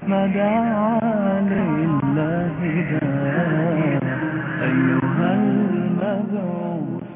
ما دعا لله داع أيها المبعوث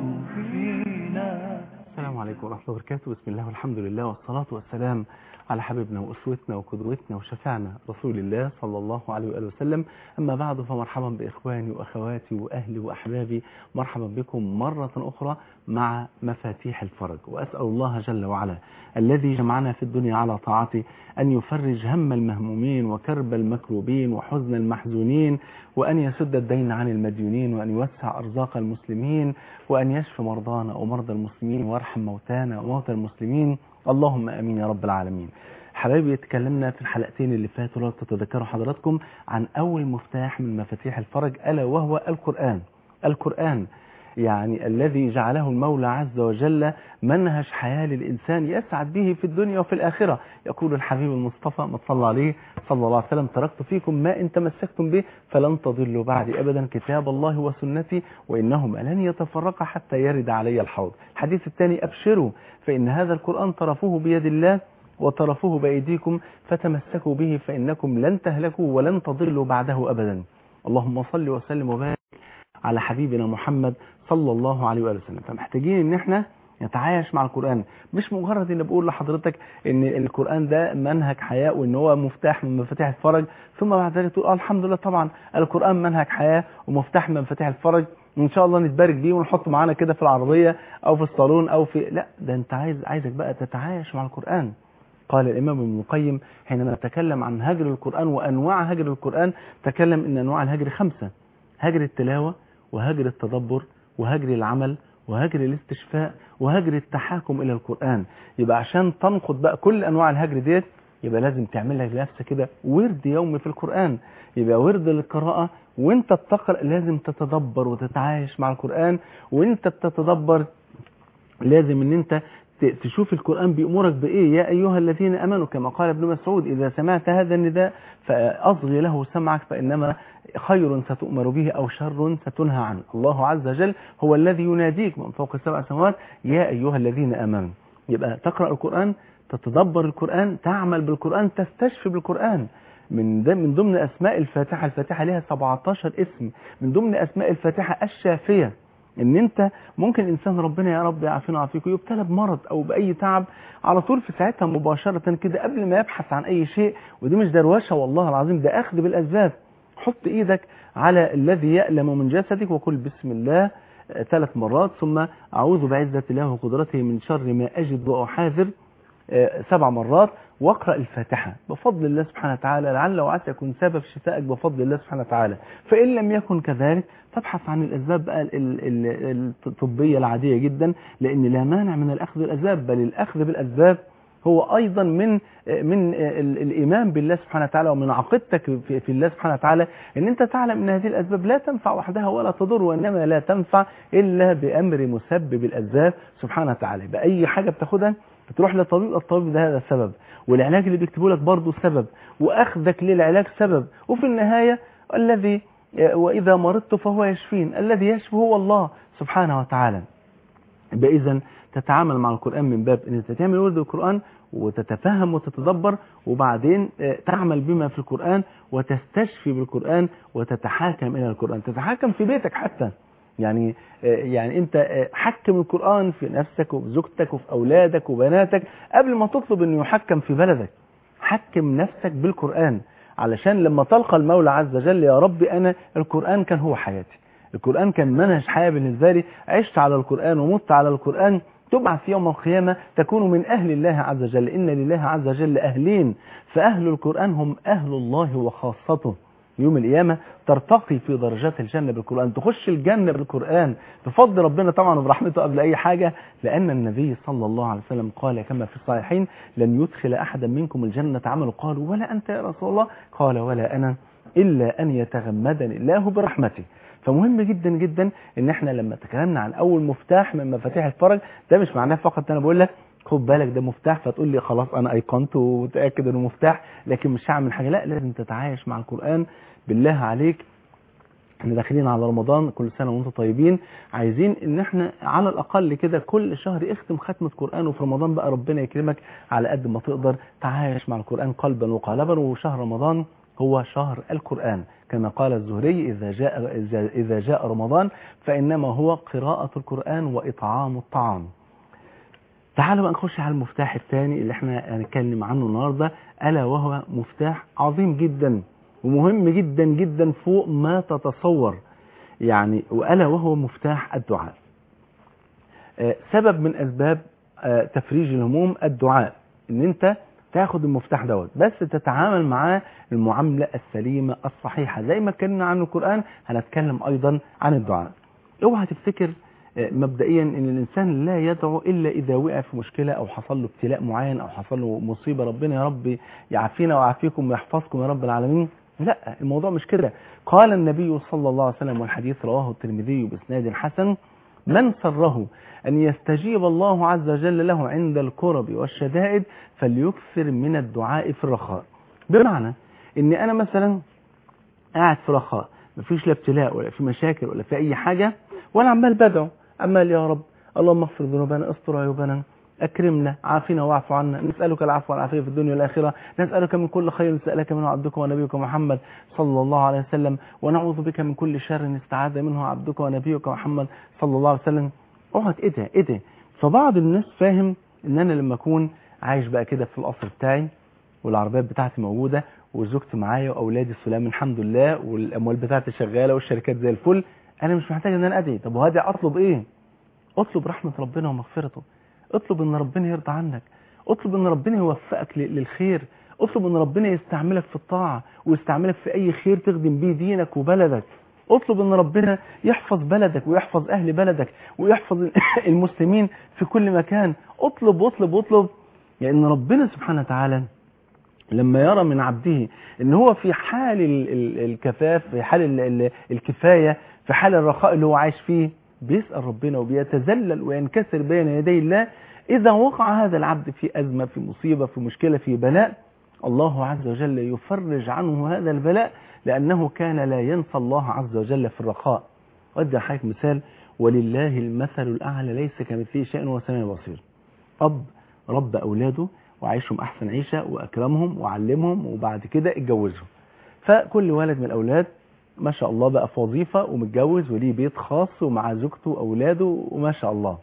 فينا السلام عليكم ورحمة الله وبركاته بسم الله والحمد لله والصلاة والسلام على حبيبنا وأسوتنا وقدوتنا وشفعنا رسول الله صلى الله عليه وآله وسلم أما بعد فمرحبا بإخواني وأخواتي وأهلي وأحبابي مرحبا بكم مرة أخرى مع مفاتيح الفرج وأسأل الله جل وعلا الذي جمعنا في الدنيا على طاعته أن يفرج هم المهمومين وكرب المكروبين وحزن المحزونين وأن يسد الدين عن المديونين وأن يوسع أرزاق المسلمين وأن يشفي مرضانا ومرضى المسلمين ويرحم موتانا وموتى المسلمين اللهم امين يا رب العالمين حبايبي اتكلمنا في الحلقتين اللي فاتوا لو تتذكروا حضراتكم عن اول مفتاح من مفاتيح الفرج الا وهو القران القران يعني الذي جعله المولى عز وجل منهج حياة للإنسان يسعد به في الدنيا وفي الآخرة يقول الحبيب المصطفى ما صلى عليه صلى الله عليه وسلم تركت فيكم ما إن تمسكتم به فلن تضلوا بعدي أبدا كتاب الله وسنتي وإنهما لن يتفرقا حتى يرد علي الحوض الحديث الثاني أبشروا فإن هذا القرآن طرفه بيد الله وطرفه بأيديكم فتمسكوا به فإنكم لن تهلكوا ولن تضلوا بعده أبدا اللهم صل وسلم وبارك على حبيبنا محمد صلى الله عليه وآله وسلم فمحتاجين ان احنا نتعايش مع القرآن مش مجرد ان بقول لحضرتك ان القرآن ده منهج حياة وان هو مفتاح من مفاتيح الفرج ثم بعد ذلك تقول اه الحمد لله طبعا القرآن منهج حياة ومفتاح من مفاتيح الفرج وان شاء الله نتبارك بيه ونحطه معانا كده في العربية او في الصالون او في لا ده انت عايز عايزك بقى تتعايش مع القرآن قال الإمام ابن القيم حينما تكلم عن هجر القرآن وأنواع هجر القرآن تكلم أن أنواع الهجر خمسة هجر التلاوة وهجر التدبر وهجر العمل وهجر الاستشفاء وهجر التحاكم إلى القرآن يبقى عشان تنقض بقى كل أنواع الهجر ديت يبقى لازم تعمل لك لنفسك كده ورد يومي في القرآن يبقى ورد للقراءة وانت بتقرأ لازم تتدبر وتتعايش مع القرآن وانت بتتدبر لازم ان انت تشوف القرآن بيأمرك بإيه يا أيها الذين أمنوا كما قال ابن مسعود إذا سمعت هذا النداء فأصغي له سمعك فإنما خير ستؤمر به أو شر ستنهى عنه الله عز وجل هو الذي يناديك من فوق السبع سماوات يا أيها الذين أمنوا يبقى تقرأ القرآن تتدبر القرآن تعمل بالقرآن تستشفي بالقرآن من من ضمن أسماء الفاتحة الفاتحة لها 17 اسم من ضمن أسماء الفاتحة الشافية ان انت ممكن انسان ربنا يا رب يعافينا ويعافيكم يبتلى بمرض او باي تعب على طول في ساعتها مباشرة كده قبل ما يبحث عن اي شيء ودي مش دروشه والله العظيم ده اخذ بالاسباب حط ايدك على الذي يألم من جسدك وقل بسم الله ثلاث مرات ثم اعوذ بعزة الله وقدرته من شر ما اجد واحاذر سبع مرات واقرأ الفاتحة بفضل الله سبحانه وتعالى لعل وعسى يكون سبب شفائك بفضل الله سبحانه وتعالى فإن لم يكن كذلك تبحث عن الأسباب بقى الطبية العادية جدا لأن لا مانع من الأخذ بالأسباب بل الأخذ بالأسباب هو أيضا من من الإيمان بالله سبحانه وتعالى ومن عقيدتك في الله سبحانه وتعالى أن أنت تعلم أن هذه الأسباب لا تنفع وحدها ولا تضر وإنما لا تنفع إلا بأمر مسبب الأسباب سبحانه وتعالى بأي حاجة بتاخدها بتروح لطبيب الطبيب ده هذا السبب والعلاج اللي بيكتبه لك برضه سبب واخذك للعلاج سبب وفي النهاية الذي واذا مرضت فهو يشفين الذي يشفي هو الله سبحانه وتعالى يبقى اذا تتعامل مع القرآن من باب ان انت تعمل ورد القرآن وتتفهم وتتدبر وبعدين تعمل بما في القرآن وتستشفي بالقرآن وتتحاكم الى القرآن تتحاكم في بيتك حتى يعني يعني انت حكم القرآن في نفسك وفي زوجتك وفي اولادك وبناتك قبل ما تطلب انه يحكم في بلدك حكم نفسك بالقرآن علشان لما تلقى المولى عز وجل يا رب انا القرآن كان هو حياتي القرآن كان منهج حياة بالنسبة لي عشت على القرآن ومت على القرآن تبعث يوم القيامة تكون من أهل الله عز وجل إن لله عز وجل أهلين فأهل القرآن هم أهل الله وخاصته يوم القيامة ترتقي في درجات الجنة بالقرآن تخش الجنة بالقرآن بفضل ربنا طبعا وبرحمته قبل أي حاجة لأن النبي صلى الله عليه وسلم قال كما في الصحيحين لن يدخل أحدا منكم الجنة عمل قالوا ولا أنت يا رسول الله قال ولا أنا إلا أن يتغمدني الله برحمته فمهم جدا جدا ان احنا لما تكلمنا عن اول مفتاح من مفاتيح الفرج ده مش معناه فقط انا بقول لك خد بالك ده مفتاح فتقول لي خلاص انا ايقنت ومتاكد انه مفتاح لكن مش هعمل حاجه لا لازم تتعايش مع القران بالله عليك احنا داخلين على رمضان كل سنة وانتم طيبين عايزين ان احنا على الاقل كده كل شهر اختم ختمة قرآن وفي رمضان بقى ربنا يكرمك على قد ما تقدر تعايش مع القرآن قلبا وقالبا وشهر رمضان هو شهر القرآن كما قال الزهري إذا جاء, إذا جاء رمضان فإنما هو قراءة القرآن وإطعام الطعام تعالوا بقى نخش على المفتاح الثاني اللي احنا هنتكلم عنه النهاردة ألا وهو مفتاح عظيم جدا ومهم جدا جدا فوق ما تتصور يعني وألا وهو مفتاح الدعاء سبب من أسباب تفريج الهموم الدعاء ان انت تاخد المفتاح دوت بس تتعامل معاه المعاملة السليمة الصحيحة زي ما اتكلمنا عن القرآن هنتكلم ايضا عن الدعاء اوعى تفتكر مبدئيا ان الانسان لا يدعو الا اذا وقع في مشكلة او حصل له ابتلاء معين او حصل له مصيبة ربنا يا رب يعافينا ويعافيكم ويحفظكم يا رب العالمين لا الموضوع مش كده قال النبي صلى الله عليه وسلم والحديث رواه الترمذي باسناد حسن من سره أن يستجيب الله عز وجل له عند الكرب والشدائد فليكثر من الدعاء في الرخاء بمعنى ان انا مثلا قاعد في رخاء مفيش لا ابتلاء ولا في مشاكل ولا في اي حاجة وانا عمال بدعو عمال يا رب اللهم اغفر ذنوبنا استر عيوبنا أكرمنا عافنا واعف عنا نسألك العفو والعافية في الدنيا والآخرة نسألك من كل خير نسألك منه عبدك ونبيك محمد صلى الله عليه وسلم ونعوذ بك من كل شر استعاذ منه عبدك ونبيك محمد صلى الله عليه وسلم اقعد ايه ده ايه ده فبعض الناس فاهم ان انا لما اكون عايش بقى كده في القصر بتاعي والعربيات بتاعتي موجودة وزوجتي معايا واولادي السلام الحمد لله والاموال بتاعتي شغالة والشركات زي الفل انا مش محتاج ان انا ادعي طب وهدي اطلب ايه اطلب رحمة ربنا ومغفرته اطلب ان ربنا يرضى عنك اطلب ان ربنا يوفقك للخير اطلب ان ربنا يستعملك في الطاعة ويستعملك في اي خير تخدم بيه دينك وبلدك اطلب ان ربنا يحفظ بلدك ويحفظ اهل بلدك ويحفظ المسلمين في كل مكان اطلب واطلب واطلب لان ربنا سبحانه وتعالى لما يرى من عبده ان هو في حال الكفاف في حال الكفاية في حال الرخاء اللي هو عايش فيه بيسأل ربنا وبيتذلل وينكسر بين يدي الله إذا وقع هذا العبد في أزمة في مصيبة في مشكلة في بلاء الله عز وجل يفرج عنه هذا البلاء لأنه كان لا ينسى الله عز وجل في الرخاء وأدي حضرتك مثال ولله المثل الأعلى ليس كمثله شيء وهو السميع البصير أب رب أولاده وعيشهم أحسن عيشة وأكرمهم وعلمهم وبعد كده اتجوزهم فكل ولد من الأولاد ما شاء الله بقى في وظيفة ومتجوز وليه بيت خاص ومع زوجته وأولاده وما شاء الله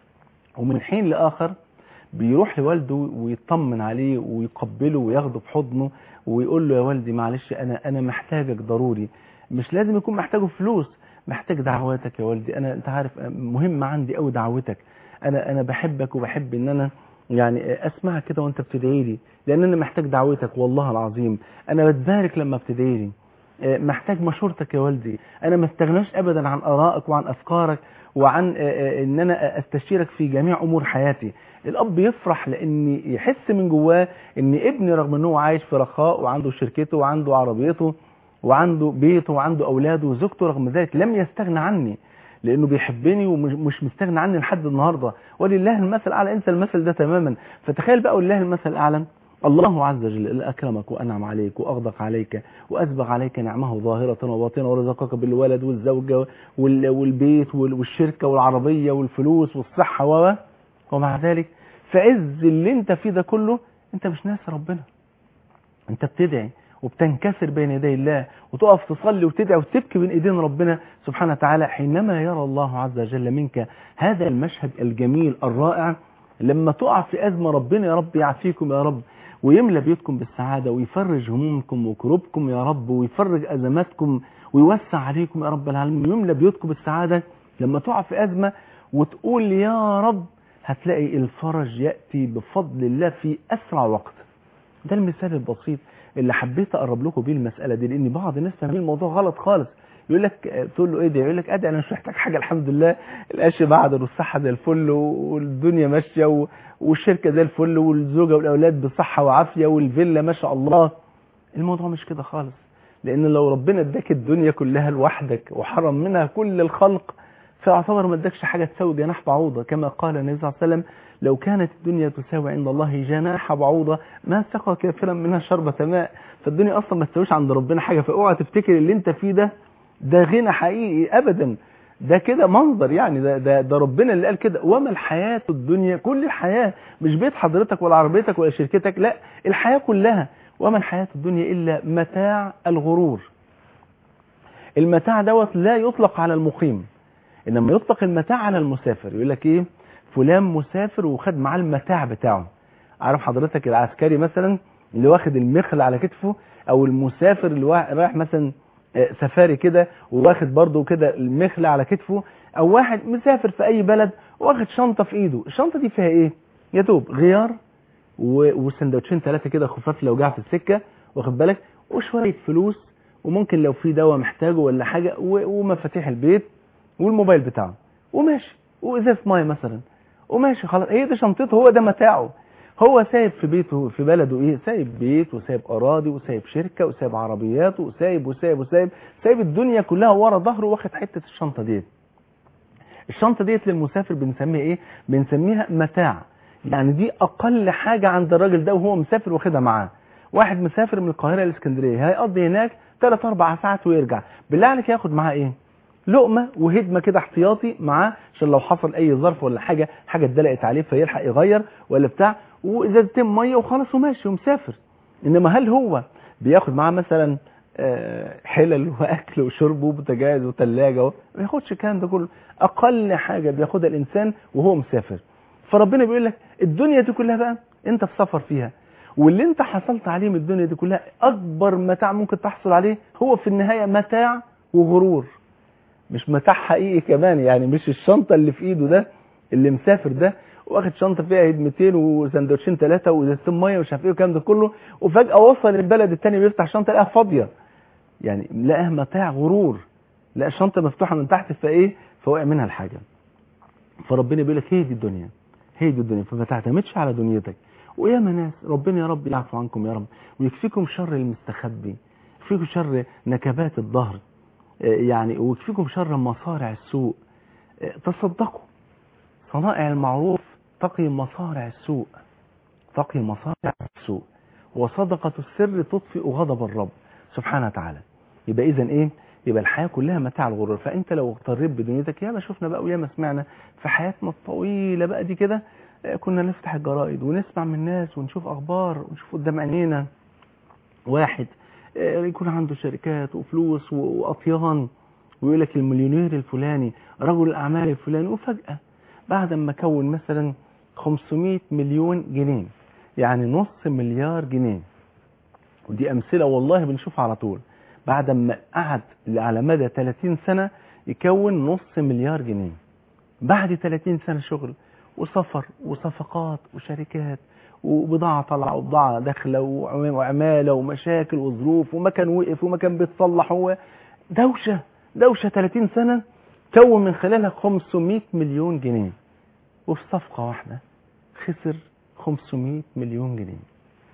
ومن حين لآخر بيروح لوالده ويطمن عليه ويقبله وياخده بحضنه ويقول له يا والدي معلش أنا أنا محتاجك ضروري مش لازم يكون محتاجه فلوس محتاج دعواتك يا والدي أنا أنت عارف مهم عندي قوي دعوتك أنا أنا بحبك وبحب إن أنا يعني اسمعك كده وانت بتدعي لي لان انا محتاج دعوتك والله العظيم انا بتبارك لما بتدعي لي محتاج مشورتك يا والدي انا ما استغناش ابدا عن ارائك وعن افكارك وعن ان انا استشيرك في جميع امور حياتي الاب يفرح لان يحس من جواه ان ابني رغم ان هو عايش في رخاء وعنده شركته وعنده عربيته وعنده بيته وعنده اولاده وزوجته رغم ذلك لم يستغنى عني لانه بيحبني ومش مستغنى عني لحد النهارده ولله المثل الاعلى انسى المثل ده تماما فتخيل بقى ولله المثل الاعلى الله عز وجل أكرمك وأنعم عليك وأغدق عليك وأسبغ عليك نعمه ظاهرة وباطنة ورزقك بالولد والزوجة والبيت والشركة والعربية والفلوس والصحة و ومع ذلك في عز اللي انت فيه ده كله انت مش ناسي ربنا انت بتدعي وبتنكسر بين يدي الله وتقف تصلي وتدعي وتبكي بين ايدين ربنا سبحانه وتعالى حينما يرى الله عز وجل منك هذا المشهد الجميل الرائع لما تقع في أزمة ربنا يا رب يعافيكم يا رب ويملى بيوتكم بالسعادة ويفرج همومكم وكروبكم يا رب ويفرج أزماتكم ويوسع عليكم يا رب العالمين ويملى بيوتكم بالسعادة لما تقع في أزمة وتقول يا رب هتلاقي الفرج يأتي بفضل الله في أسرع وقت ده المثال البسيط اللي حبيت أقرب لكم بيه المسألة دي لأن بعض الناس فاهمين الموضوع غلط خالص يقول لك تقول له ايه ده يقول لك ادي انا مش محتاج حاجه الحمد لله القش بعد والصحه زي الفل والدنيا ماشيه والشركه زي الفل والزوجه والاولاد بصحه وعافيه والفيلا ما شاء الله الموضوع مش كده خالص لان لو ربنا اداك الدنيا كلها لوحدك وحرم منها كل الخلق فيعتبر ما اداكش حاجه تساوي جناح بعوضه كما قال النبي صلى الله عليه وسلم لو كانت الدنيا تساوي عند الله جناح بعوضه ما سقى كافرا منها شربة ماء فالدنيا اصلا ما تساويش عند ربنا حاجه فاوعى تفتكر اللي انت فيه ده ده غنى حقيقي ابدا ده كده منظر يعني ده, ده, ده ربنا اللي قال كده وما الحياة الدنيا كل الحياة مش بيت حضرتك ولا عربيتك ولا شركتك لا الحياة كلها وما الحياة الدنيا إلا متاع الغرور المتاع دوت لا يطلق على المقيم إنما يطلق المتاع على المسافر يقول لك إيه فلان مسافر وخد معاه المتاع بتاعه عارف حضرتك العسكري مثلا اللي واخد المخل على كتفه او المسافر اللي رايح مثلا سفاري كده وواخد برضه كده المخلة على كتفه او واحد مسافر في اي بلد واخد شنطة في ايده الشنطة دي فيها ايه يا دوب غيار وسندوتشين ثلاثة كده خفاف لو جاع في السكة واخد بالك وشوية فلوس وممكن لو في دواء محتاجه ولا حاجة ومفاتيح البيت والموبايل بتاعه وماشي وازازة مية مثلا وماشي خلاص هي دي شنطته هو ده متاعه هو سايب في بيته في بلده ايه سايب بيت وسايب اراضي وسايب شركة وسايب عربيات وسايب وسايب وسايب سايب الدنيا كلها ورا ظهره واخد حتة الشنطة ديت الشنطة ديت للمسافر بنسميها ايه بنسميها متاع يعني دي اقل حاجة عند الراجل ده وهو مسافر واخدها معاه واحد مسافر من القاهرة لاسكندرية هيقضي هناك 3 4 ساعات ويرجع بالله عليك ياخد معاه ايه لقمة وهدمة كده احتياطي معاه عشان لو حصل اي ظرف ولا حاجة حاجة اتدلقت عليه فيلحق يغير ولا بتاع وازازتين ميه وخلاص وماشي ومسافر انما هل هو بياخد معاه مثلا حلل واكل وشرب وبوتاجاز وثلاجه ما بياخدش الكلام ده كله اقل حاجه بياخدها الانسان وهو مسافر فربنا بيقول لك الدنيا دي كلها بقى انت في سفر فيها واللي انت حصلت عليه من الدنيا دي كلها اكبر متاع ممكن تحصل عليه هو في النهايه متاع وغرور مش متاع حقيقي كمان يعني مش الشنطه اللي في ايده ده اللي مسافر ده واخد شنطه فيها هدمتين وسندوتشين ثلاثه وازازتين ميه ومش عارف ايه والكلام ده كله وفجاه وصل البلد الثاني بيفتح الشنطه لقاها فاضيه يعني لقاها متاع غرور لقى الشنطه مفتوحه من تحت فايه فوقع منها الحاجه فربنا بيقول لك هي دي الدنيا هي دي الدنيا فما تعتمدش على دنيتك وياما ناس ربنا يا رب يعفو عنكم يا رب ويكفيكم شر المستخبي يكفيكم شر نكبات الظهر يعني ويكفيكم شر مصارع السوء تصدقوا صنائع المعروف تقي مصارع السوء تقي مصارع السوء وصدقة السر تطفئ غضب الرب سبحانه وتعالى يبقى اذا ايه يبقى الحياة كلها متاع الغرور فانت لو اغتريت بدنيتك ياما شفنا بقى وياما سمعنا في حياتنا الطويلة بقى دي كده كنا نفتح الجرائد ونسمع من الناس ونشوف اخبار ونشوف قدام عينينا واحد يكون عنده شركات وفلوس واطيان ويقول لك المليونير الفلاني رجل الاعمال الفلاني وفجأة بعد ما كون مثلا 500 مليون جنيه يعني نص مليار جنيه ودي امثله والله بنشوفها على طول بعد ما قعد على مدى 30 سنه يكون نص مليار جنيه بعد 30 سنه شغل وسفر وصفقات وشركات وبضاعة طالعة وبضاعة داخلة وعمالة ومشاكل وظروف ومكان وقف ومكان بيتصلح هو دوشة دوشة 30 سنة كون من خلالها 500 مليون جنيه وفي صفقة واحدة خسر 500 مليون جنيه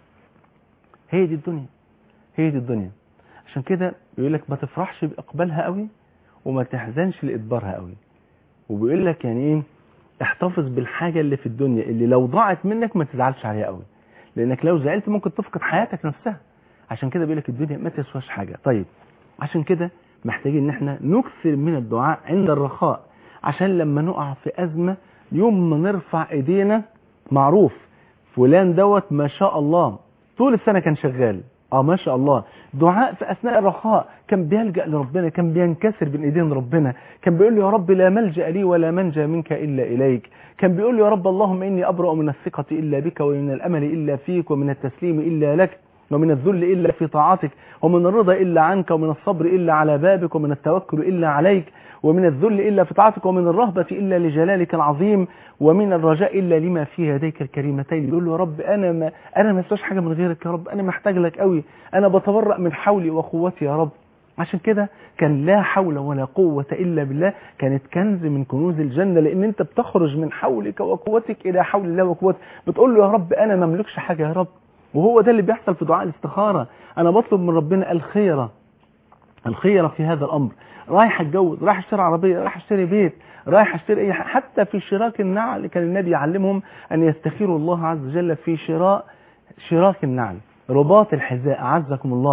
هي دي الدنيا هي دي الدنيا عشان كده بيقول لك ما تفرحش بإقبالها قوي وما تحزنش لإدبارها قوي وبيقول لك يعني ايه احتفظ بالحاجة اللي في الدنيا اللي لو ضاعت منك ما تزعلش عليها قوي لانك لو زعلت ممكن تفقد حياتك نفسها عشان كده بيقول لك الدنيا ما تسواش حاجة طيب عشان كده محتاجين ان احنا نكثر من الدعاء عند الرخاء عشان لما نقع في أزمة يوم ما نرفع ايدينا معروف فلان دوت ما شاء الله طول السنة كان شغال اه ما شاء الله دعاء في اثناء الرخاء كان بيلجأ لربنا كان بينكسر بين ايدين ربنا كان بيقول له يا رب لا ملجأ لي ولا منجى منك الا اليك كان بيقول له يا رب اللهم اني ابرأ من الثقة الا بك ومن الامل الا فيك ومن التسليم الا لك ومن الذل إلا في طاعتك ومن الرضا إلا عنك ومن الصبر إلا على بابك ومن التوكل إلا عليك ومن الذل إلا في طاعتك ومن الرهبة إلا لجلالك العظيم ومن الرجاء إلا لما في يديك الكريمتين يقول له يا رب أنا ما أنا ما اسواش حاجة من غيرك يا رب أنا محتاج لك قوي أنا بتبرأ من حولي وقوتي يا رب عشان كده كان لا حول ولا قوة إلا بالله كانت كنز من كنوز الجنة لأن أنت بتخرج من حولك وقوتك إلى حول الله وقوتك بتقول له يا رب أنا ما املكش حاجة يا رب وهو ده اللي بيحصل في دعاء الاستخارة أنا بطلب من ربنا الخيرة الخيرة في هذا الأمر رايح اتجوز رايح اشتري عربية رايح اشتري بيت رايح اشتري اي حاجة حتى في شراك النعل كان النبي يعلمهم أن يستخيروا الله عز وجل في شراء شراك النعل رباط الحذاء أعزكم الله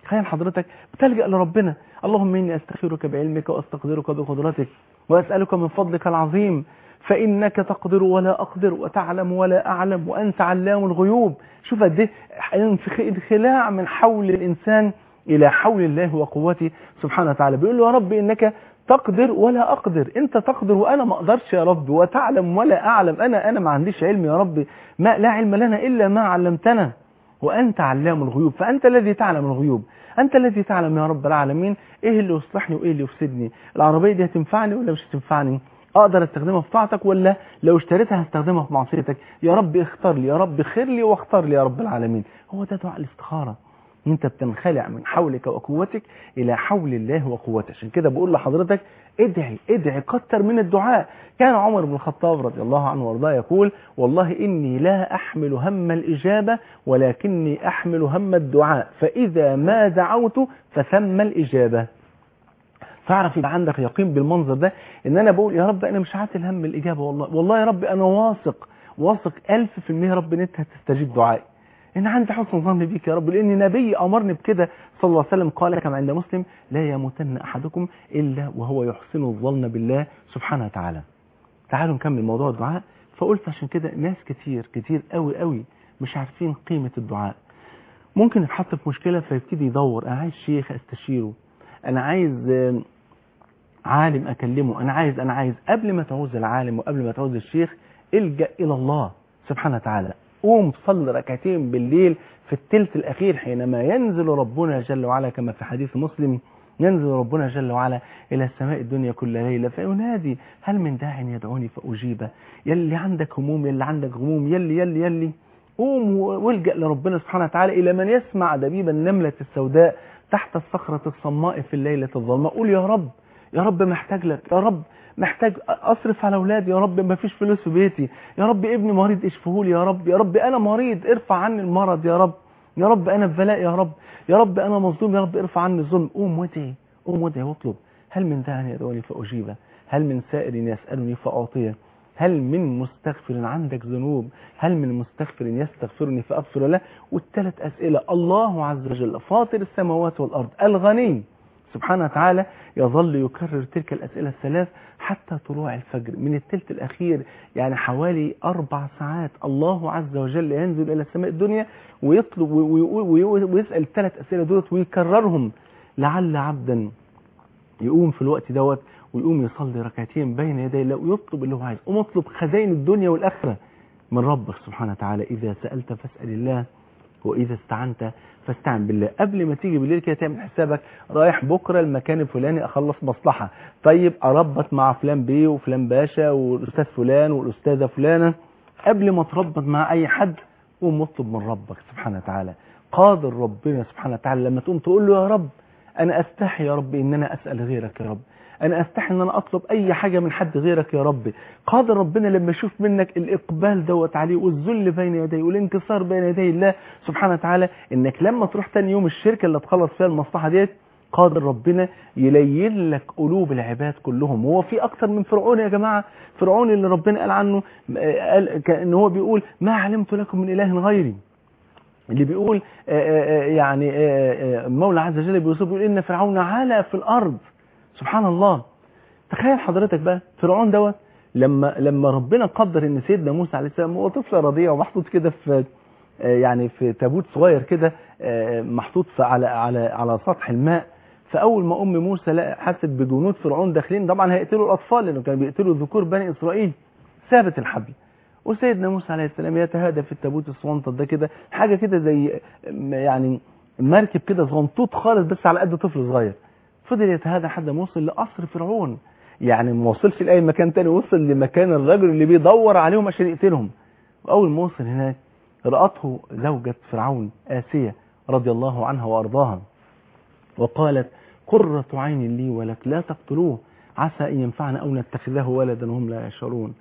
تخيل حضرتك بتلجأ لربنا اللهم إني أستغفرك بعلمك وأستقدرك بقدرتك وأسألك من فضلك العظيم فإنك تقدر ولا أقدر وتعلم ولا أعلم وأنت علام الغيوب شوف قد ايه انخلاع من حول الإنسان إلى حول الله وقوته سبحانه وتعالى بيقول له يا رب إنك تقدر ولا أقدر أنت تقدر وأنا ما أقدرش يا رب وتعلم ولا أعلم أنا أنا ما عنديش علم يا رب ما لا علم لنا إلا ما علمتنا وأنت علام الغيوب فأنت الذي تعلم الغيوب أنت الذي تعلم يا رب العالمين إيه اللي يصلحني وإيه اللي يفسدني العربية دي هتنفعني ولا مش هتنفعني أقدر استخدمها في طاعتك ولا لو اشتريتها هستخدمها في معصيتك يا رب اختار لي يا رب خير لي واختار لي يا رب العالمين هو ده دعاء الاستخارة انت بتنخلع من حولك وقوتك الى حول الله وقوته عشان كده بقول لحضرتك ادعي ادعي كتر من الدعاء كان عمر بن الخطاب رضي الله عنه وارضاه يقول والله اني لا احمل هم الاجابه ولكني احمل هم الدعاء فاذا ما دعوت فثم الاجابه فاعرف يبقى عندك يقين بالمنظر ده ان انا بقول يا رب انا مش عاتل هم الاجابه والله والله يا رب انا واثق واثق 1000% يا رب ان انت هتستجيب دعائي ان عندي حسن ظن بيك يا رب لان نبي امرني بكده صلى الله عليه وسلم قال كما عند مسلم لا يموتن احدكم الا وهو يحسن الظن بالله سبحانه وتعالى تعالوا نكمل موضوع الدعاء فقلت عشان كده ناس كتير كتير قوي قوي مش عارفين قيمة الدعاء ممكن يتحط في مشكلة فيبتدي يدور انا عايز شيخ استشيره انا عايز عالم اكلمه انا عايز انا عايز قبل ما تعوز العالم وقبل ما تعوز الشيخ الجأ الى الله سبحانه وتعالى قوم صل ركعتين بالليل في الثلث الأخير حينما ينزل ربنا جل وعلا كما في حديث مسلم ينزل ربنا جل وعلا إلى السماء الدنيا كل ليلة فينادي هل من داع يدعوني فأجيبه يلي عندك هموم يلي عندك غموم يلي يلي يلي قوم والجأ لربنا سبحانه وتعالى إلى من يسمع دبيب النملة السوداء تحت الصخرة الصماء في الليلة الظلماء قول يا رب يا رب محتاج لك يا رب محتاج اصرف على اولادي يا رب ما فيش فلوس في بيتي يا رب ابني مريض اشفهولي يا رب يا رب انا مريض ارفع عني المرض يا رب يا رب انا في بلاء يا رب يا رب انا مظلوم يا رب ارفع عني الظلم قوم وادعي قوم وادعي واطلب هل من داع يدعوني فاجيبه هل من سائل يسالني فاعطيه هل من مستغفر عندك ذنوب هل من مستغفر يستغفرني فاغفر له والثلاث اسئله الله عز وجل فاطر السماوات والارض الغني سبحانه وتعالى يظل يكرر تلك الأسئلة الثلاث حتى طلوع الفجر من الثلث الأخير يعني حوالي أربع ساعات الله عز وجل ينزل إلى السماء الدنيا ويطلب ويسأل الثلاث أسئلة دولت ويكررهم لعل عبدا يقوم في الوقت دوت ويقوم يصلي ركعتين بين يدي الله ويطلب اللي هو عايزه ومطلب خزائن الدنيا والآخرة من ربك سبحانه وتعالى إذا سألت فاسأل الله وإذا استعنت فاستعن بالله قبل ما تيجي بالليل كده تعمل حسابك رايح بكرة المكان الفلاني أخلص مصلحة طيب أربط مع فلان بيه وفلان باشا والأستاذ فلان والأستاذة فلانة قبل ما تربط مع أي حد قوم اطلب من ربك سبحانه وتعالى قادر ربنا سبحانه وتعالى لما تقوم تقول له يا رب أنا أستحي يا رب إن أنا أسأل غيرك يا رب أنا أستحي إن أنا أطلب أي حاجة من حد غيرك يا رب قادر ربنا لما يشوف منك الإقبال دوت عليه والذل بين يديه والانكسار بين يدي الله سبحانه وتعالى إنك لما تروح تاني يوم الشركة اللي تخلص فيها المصلحة ديت قادر ربنا يلين لك قلوب العباد كلهم هو في أكتر من فرعون يا جماعة فرعون اللي ربنا قال عنه قال كأن هو بيقول ما علمت لكم من إله غيري اللي بيقول يعني مولى عز وجل بيوصف بيقول إن فرعون علا في الأرض سبحان الله تخيل حضرتك بقى فرعون دوت لما لما ربنا قدر ان سيدنا موسى عليه السلام هو طفل رضيع ومحطوط كده في يعني في تابوت صغير كده محطوط في على على على سطح الماء فاول ما ام موسى حست بجنود فرعون داخلين طبعا هيقتلوا الاطفال لانه كانوا بيقتلوا ذكور بني اسرائيل ثابت الحبل وسيدنا موسى عليه السلام يتهادى في التابوت الصغنطط ده كده حاجه كده زي يعني مركب كده صغنطوط خالص بس على قد طفل صغير فضل يتهادى لحد ما وصل لقصر فرعون يعني ما وصلش لاي مكان تاني وصل لمكان الرجل اللي بيدور عليهم عشان يقتلهم واول ما وصل هناك راته زوجة فرعون آسية رضي الله عنها وارضاها وقالت قرة عين لي ولك لا تقتلوه عسى ان ينفعنا او نتخذه ولدا وهم لا يشعرون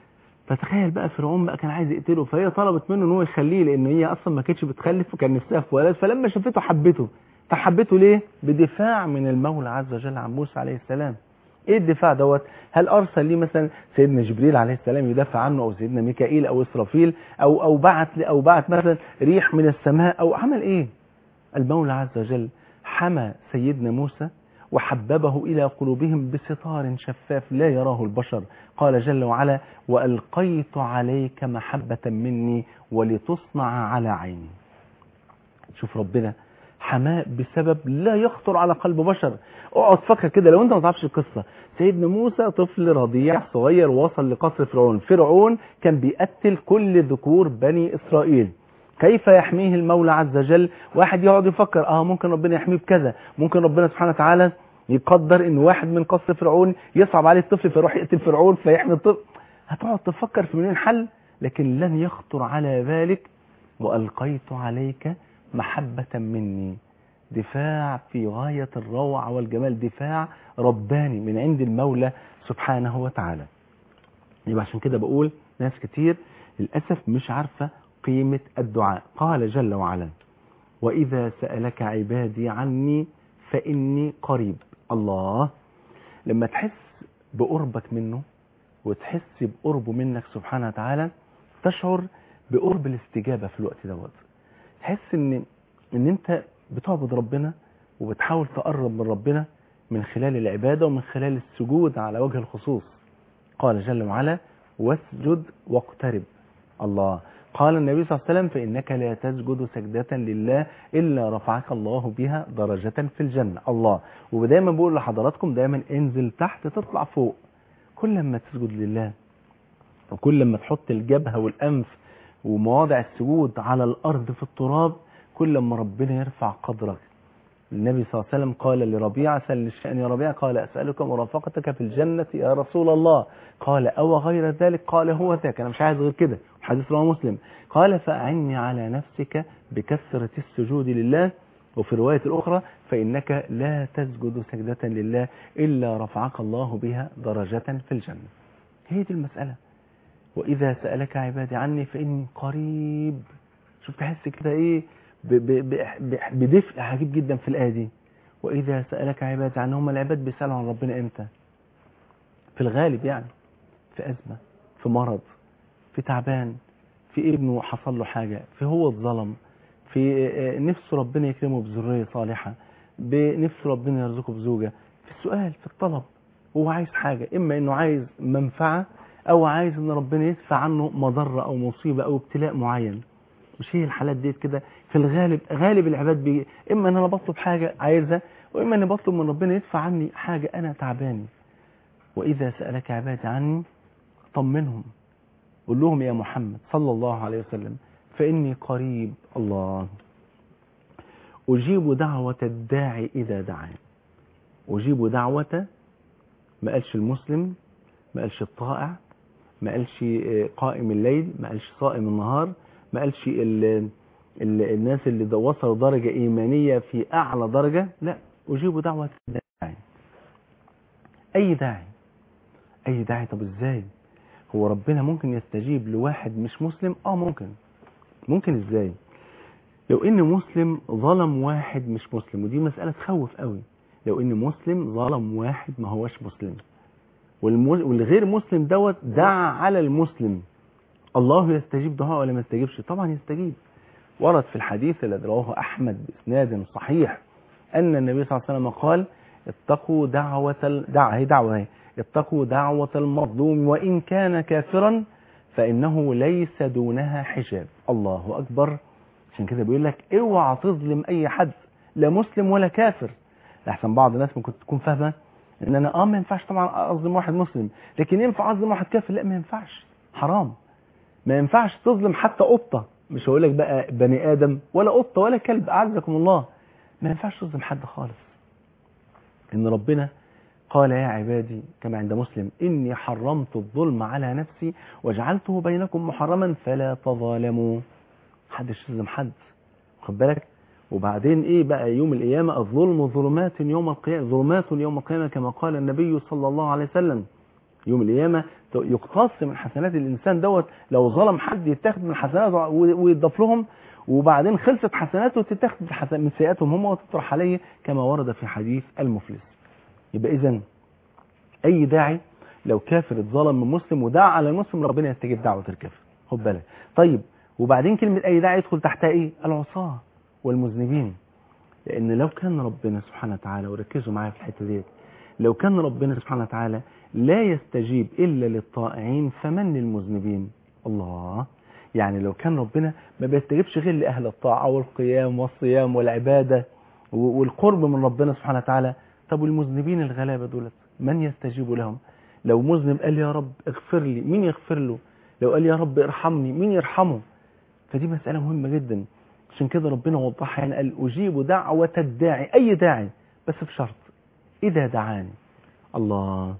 فتخيل بقى فرعون بقى كان عايز يقتله فهي طلبت منه ان هو يخليه لان هي اصلا ما كانتش بتخلف وكان نفسها في ولد فلما شافته حبته فحبته ليه بدفاع من المولى عز وجل عن موسى عليه السلام ايه الدفاع دوت هل ارسل ليه مثلا سيدنا جبريل عليه السلام يدافع عنه او سيدنا ميكائيل او اسرافيل او او بعت او بعت مثلا ريح من السماء او عمل ايه المولى عز وجل حمى سيدنا موسى وحببه إلى قلوبهم بستار شفاف لا يراه البشر قال جل وعلا وألقيت عليك محبة مني ولتصنع على عيني شوف ربنا حماه بسبب لا يخطر على قلب بشر اقعد فكر كده لو انت ما تعرفش القصة سيدنا موسى طفل رضيع صغير وصل لقصر فرعون فرعون كان بيقتل كل ذكور بني إسرائيل كيف يحميه المولى عز وجل واحد يقعد يفكر اه ممكن ربنا يحميه بكذا ممكن ربنا سبحانه وتعالى يقدر ان واحد من قصر فرعون يصعب عليه الطفل فيروح يقتل فرعون فيحمي الطفل هتقعد تفكر في مليون حل لكن لن يخطر على بالك وألقيت عليك محبة مني دفاع في غاية الروعة والجمال دفاع رباني من عند المولى سبحانه وتعالى يبقى عشان كده بقول ناس كتير للأسف مش عارفة قيمة الدعاء قال جل وعلا وإذا سألك عبادي عني فإني قريب الله لما تحس بقربك منه وتحس بقربه منك سبحانه وتعالى تشعر بقرب الاستجابة في الوقت دوت تحس ان ان انت بتعبد ربنا وبتحاول تقرب من ربنا من خلال العبادة ومن خلال السجود على وجه الخصوص قال جل وعلا واسجد واقترب الله قال النبي صلى الله عليه وسلم فإنك لا تسجد سجدة لله إلا رفعك الله بها درجة في الجنة الله ودايما بقول لحضراتكم دايما انزل تحت تطلع فوق كل ما تسجد لله وكل ما تحط الجبهة والأنف ومواضع السجود على الأرض في التراب كل ما ربنا يرفع قدرك النبي صلى الله عليه وسلم قال لربيعة سل الشأن يا ربيعة قال أسألك مرافقتك في الجنة يا رسول الله قال أو غير ذلك قال هو ذاك أنا مش عايز غير كده حديث رواه مسلم قال فأعني على نفسك بكثرة السجود لله وفي الرواية الأخرى فإنك لا تسجد سجدة لله إلا رفعك الله بها درجة في الجنة هي دي المسألة وإذا سألك عبادي عني فإني قريب شوف تحس كده إيه ب- ب- ب- بدفء عجيب جدا في الآية دي وإذا سألك عبادي عني هم العباد بيسألوا عن ربنا إمتى في الغالب يعني في أزمة في مرض في تعبان في ابنه حصل له حاجة في هو اتظلم في آه، نفسه ربنا يكرمه بذرية صالحة بنفسه ربنا يرزقه بزوجة في السؤال في الطلب هو عايز حاجة إما إنه عايز منفعة أو عايز إن ربنا يدفع عنه مضرة أو مصيبة أو ابتلاء معين مش هي الحالات ديت كده في الغالب غالب العباد بي إما إن أنا بطلب حاجة عايزها وإما إني بطلب من ربنا يدفع عني حاجة أنا تعباني وإذا سألك عبادي عني طمنهم قل لهم يا محمد صلى الله عليه وسلم فإني قريب الله أجيب دعوة الداعي إذا دعاني أجيب دعوة ما قالش المسلم ما قالش الطائع ما قالش آه، قائم الليل ما قالش صائم النهار ما قالش ال ال الناس اللي د- وصلوا درجة إيمانية في أعلى درجة لا أجيب دعوة الداعي أي داعي أي داعي طب إزاي هو ربنا ممكن يستجيب لواحد مش مسلم اه ممكن ممكن ازاي لو ان مسلم ظلم واحد مش مسلم ودي مسألة تخوف قوي لو ان مسلم ظلم واحد ما هوش مسلم والمو- والغير مسلم دوت دعا على المسلم الله يستجيب دعاء ولا ما يستجيبش طبعا يستجيب ورد في الحديث الذي رواه احمد باسناد صحيح ان النبي صلى الله عليه وسلم قال اتقوا دعوة ال- دع هي دعوة هي اتقوا دعوة المظلوم وإن كان كافرا فإنه ليس دونها حجاب الله أكبر عشان كده بيقول لك اوعى تظلم أي حد لا مسلم ولا كافر لحسن بعض الناس ممكن تكون فاهمة ان انا اه ما ينفعش طبعا اظلم واحد مسلم لكن ينفع اظلم واحد كافر لا ما ينفعش حرام ما ينفعش تظلم حتى قطة مش هقول لك بقى بني ادم ولا قطة ولا كلب اعزكم الله ما ينفعش تظلم حد خالص ان ربنا قال يا عبادي كما عند مسلم إني حرمت الظلم على نفسي وجعلته بينكم محرما فلا تظالموا حدش يظلم حد خد بالك وبعدين ايه بقى يوم القيامة الظلم ظلمات يوم القيامة ظلمات يوم القيامة كما قال النبي صلى الله عليه وسلم يوم القيامة يقتص من حسنات الإنسان دوت لو ظلم حد يتاخد من حسناته ويضاف لهم وبعدين خلصت حسناته تتاخد من حسن- من سيئاتهم هم وتطرح عليه كما ورد في حديث المفلس يبقى اذا اي داعي لو كافر اتظلم من مسلم ودعا على المسلم ربنا يستجيب دعوه الكافر خد بالك طيب وبعدين كلمه اي داعي يدخل تحتها ايه العصاه والمذنبين لان لو كان ربنا سبحانه وتعالى وركزوا معايا في الحته ديت لو كان ربنا سبحانه وتعالى لا يستجيب الا للطائعين فمن للمذنبين الله يعني لو كان ربنا ما بيستجيبش غير لاهل الطاعه والقيام والصيام والعباده و- والقرب من ربنا سبحانه وتعالى طب والمذنبين الغلابه دولت من يستجيب لهم لو مذنب قال يا رب اغفر لي مين يغفر له لو قال يا رب ارحمني مين يرحمه فدي مسألة مهمة جدا عشان كده ربنا وضحها يعني قال أجيب دعوة الداعي أي داعي بس بشرط إذا دعاني الله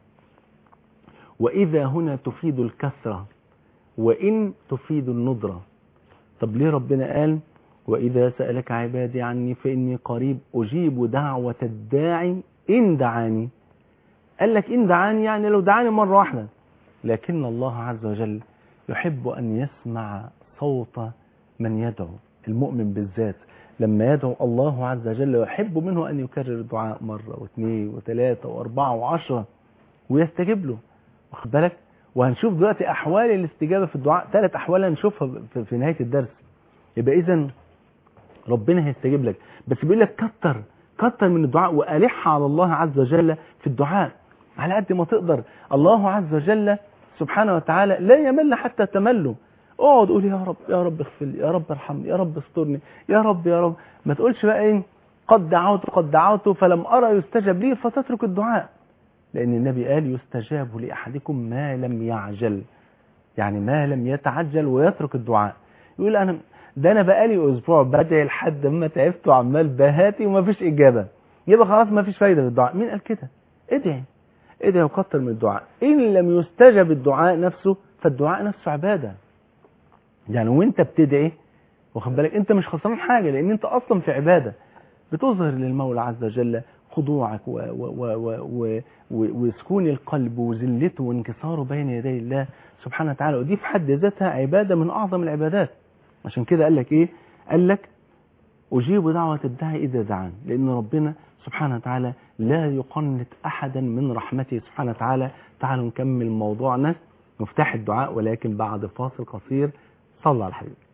وإذا هنا تفيد الكثرة وإن تفيد الندرة طب ليه ربنا قال وإذا سألك عبادي عني فإني قريب أجيب دعوة الداعي إن دعاني قال لك إن دعاني يعني لو دعاني مرة واحدة لكن الله عز وجل يحب أن يسمع صوت من يدعو المؤمن بالذات لما يدعو الله عز وجل يحب منه أن يكرر الدعاء مرة واثنين وثلاثة وأربعة وعشرة ويستجيب له واخد بالك وهنشوف دلوقتي أحوال الاستجابة في الدعاء ثلاث أحوال هنشوفها في- في نهاية الدرس يبقى إذا ربنا هيستجيب لك بس بيقول لك كتر كتر من الدعاء وألح على الله عز وجل في الدعاء على قد ما تقدر الله عز وجل سبحانه وتعالى لا يمل حتى تمله اقعد قول يا رب يا رب اغفر لي يا رب ارحمني يا رب استرني يا رب يا رب ما تقولش بقى ايه قد دعوت قد دعوت فلم ارى يستجب لي فتترك الدعاء لان النبي قال يستجاب لاحدكم ما لم يعجل يعني ما لم يتعجل ويترك الدعاء يقول انا ده انا بقالي اسبوع بدعي لحد ما تعبت وعمال بهاتي وما فيش اجابه يبقى خلاص ما فيش فايده في الدعاء مين قال كده ادعي ادعي وكتر من الدعاء ان لم يستجب الدعاء نفسه فالدعاء نفسه عباده يعني وانت بتدعي واخد بالك انت مش خسران حاجه لان انت اصلا في عباده بتظهر للمولى عز وجل خضوعك و و و و و و وسكون القلب وذلته وانكساره بين يدي الله سبحانه وتعالى ودي في حد ذاتها عباده من اعظم العبادات عشان كده قال لك ايه قال لك اجيب دعوه الداعي اذا دعان لان ربنا سبحانه وتعالى لا يقنط احدا من رحمته سبحانه وتعالى تعالوا نكمل موضوعنا مفتاح الدعاء ولكن بعد فاصل قصير صلى على حبيبك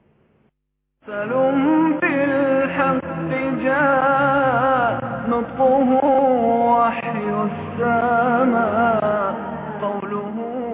سلم بالحق جاء نطقه وحي السماء قوله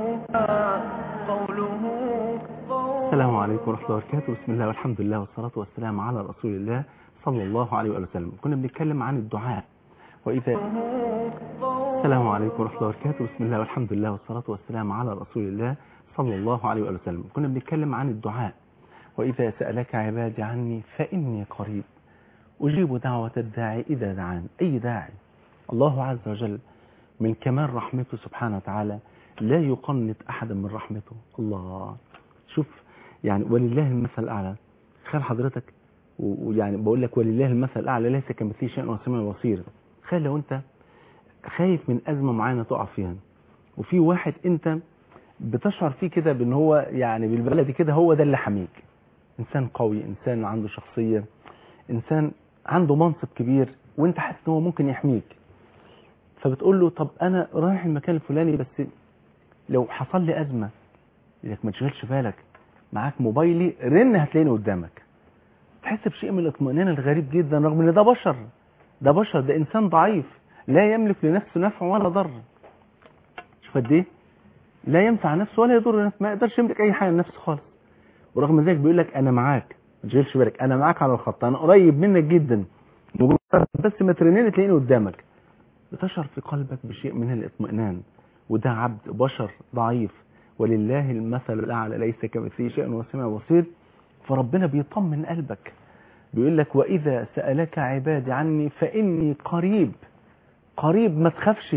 قوله السلام عليكم ورحمة الله وبركاته بسم الله والحمد لله والصلاة والسلام على رسول الله صلى الله عليه وآله وسلم كنا بنتكلم عن الدعاء وإذا السلام عليكم ورحمة الله وبركاته بسم الله والحمد لله والصلاة والسلام على رسول الله صلى الله عليه وآله وسلم كنا بنتكلم عن الدعاء وإذا سألك عبادي عني فإني قريب أجيب دعوة الداعي إذا دعان أي داعي الله عز وجل من كمال رحمته سبحانه وتعالى لا يقنط أحدا من رحمته الله شوف يعني ولله المثل الأعلى تخيل حضرتك و- ويعني بقول لك ولله المثل الأعلى ليس كمثله شيء وهو السميع البصير تخيل لو أنت خايف من أزمة معينة تقع فيها وفي واحد أنت بتشعر فيه كده بأن هو يعني بالبلدي كده هو ده اللي حميك إنسان قوي إنسان عنده شخصية إنسان عنده منصب كبير وأنت حاسس إن هو ممكن يحميك فبتقول له طب أنا رايح المكان الفلاني بس لو حصل لي أزمة يقول لك ما تشغلش بالك معاك موبايلي رن هتلاقيني قدامك تحس بشيء من الاطمئنان الغريب جدا رغم ان ده بشر ده بشر ده انسان ضعيف لا يملك لنفسه نفع ولا ضر شوف قد ايه لا ينفع نفسه ولا يضر نفسه ما يقدرش يملك اي حاجه لنفسه خالص ورغم ذلك بيقول لك انا معاك ما تشغلش بالك انا معاك على الخط انا قريب منك جدا مجرد بس ما ترنني تلاقيني قدامك بتشعر في قلبك بشيء من الاطمئنان وده عبد بشر ضعيف ولله المثل الأعلى ليس كمثله شيء وهو السميع البصير فربنا بيطمن قلبك بيقول لك وإذا سألك عبادي عني فإني قريب قريب ما تخافش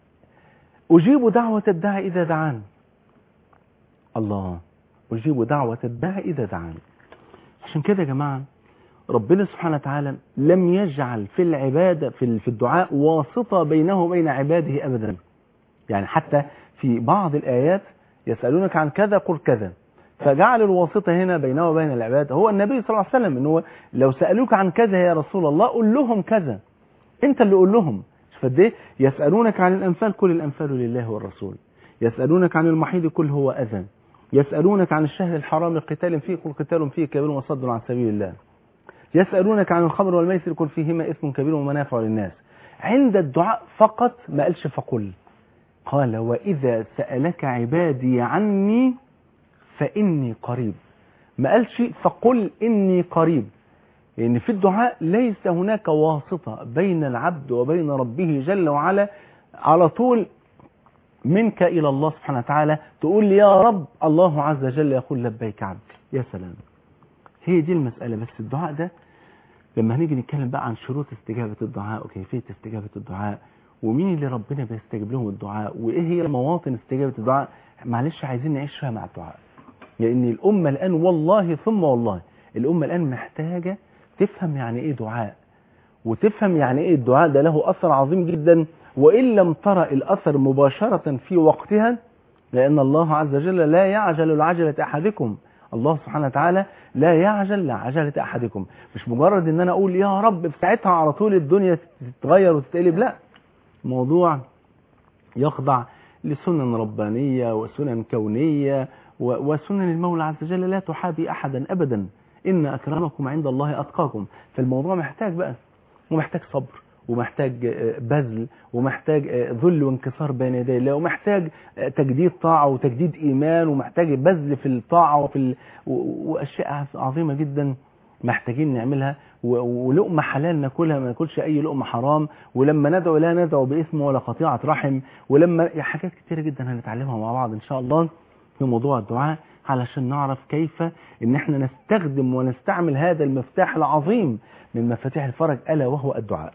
أجيب دعوة الداعي إذا دعان الله أجيب دعوة الداعي إذا دعان عشان كده يا جماعة ربنا سبحانه وتعالى لم يجعل في العبادة في في الدعاء واسطة بينه وبين عباده أبدا يعني حتى في بعض الآيات يسألونك عن كذا قل كذا فجعل الواسطة هنا بينه وبين العباد هو النبي صلى الله عليه وسلم إن هو لو سألوك عن كذا يا رسول الله قل لهم كذا انت اللي قول لهم فقد ايه يسألونك عن الأنفال كل الأنفال لله والرسول يسألونك عن المحيض كل هو أذى يسألونك عن الشهر الحرام قتال فيه قل قتال فيه كبير وصد عن سبيل الله يسألونك عن الخمر والميسر قل فيهما إثم كبير ومنافع للناس عند الدعاء فقط ما قالش فقل قال وإذا سألك عبادي عني فإني قريب ما قالش فقل إني قريب لأن في الدعاء ليس هناك واسطة بين العبد وبين ربه جل وعلا على طول منك إلى الله سبحانه وتعالى تقول لي يا رب الله عز وجل يقول لبيك عبدي يا سلام هي دي المسألة بس الدعاء ده لما هنيجي نتكلم بقى عن شروط استجابة الدعاء وكيفية استجابة الدعاء ومين اللي ربنا بيستجيب لهم الدعاء وايه هي مواطن استجابة الدعاء معلش عايزين نعيش فيها مع الدعاء لان يعني الامة الان والله ثم والله الامة الان محتاجة تفهم يعني ايه دعاء وتفهم يعني ايه الدعاء ده له اثر عظيم جدا وان لم ترى الاثر مباشرة في وقتها لان الله عز وجل لا يعجل العجلة احدكم الله سبحانه وتعالى لا يعجل لعجلة احدكم مش مجرد ان انا اقول يا رب في ساعتها على طول الدنيا تتغير وتتقلب لا موضوع يخضع لسنن ربانية وسنن كونية وسنن المولى عز وجل لا تحابي أحدا أبدا إن أكرمكم عند الله أتقاكم فالموضوع محتاج بقى ومحتاج صبر ومحتاج بذل ومحتاج ذل وانكسار بين يدي الله ومحتاج تجديد طاعة وتجديد إيمان ومحتاج بذل في الطاعة وفي ال... وأشياء عظيمة جدا محتاجين نعملها ولقمة حلال ناكلها ما ناكلش أي لقمة حرام ولما ندعو لا ندعو باسم ولا قطيعة رحم ولما حاجات كتيرة جدا هنتعلمها مع بعض إن شاء الله في موضوع الدعاء علشان نعرف كيف ان احنا نستخدم ونستعمل هذا المفتاح العظيم من مفاتيح الفرج ألا وهو الدعاء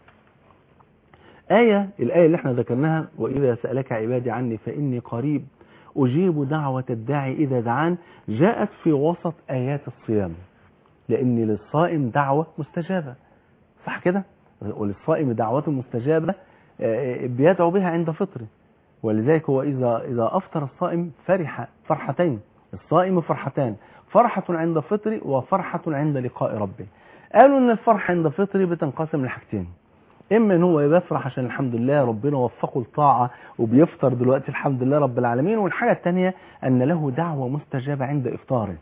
آية الآية اللي احنا ذكرناها وإذا سألك عبادي عني فإني قريب أجيب دعوة الداعي إذا دعان جاءت في وسط آيات الصيام لأن للصائم دعوة مستجابة صح كده وللصائم دعوة مستجابة بيدعو بها عند فطره ولذلك هو إذا, إذا أفطر الصائم فرح فرحتين الصائم فرحتان فرحة عند فطره وفرحة عند لقاء ربه قالوا ان الفرحة عند فطره بتنقسم لحاجتين اما ان هو بيفرح عشان الحمد لله ربنا وفقه الطاعة وبيفطر دلوقتي الحمد لله رب العالمين والحاجة الثانية ان له دعوة مستجابة عند افطاره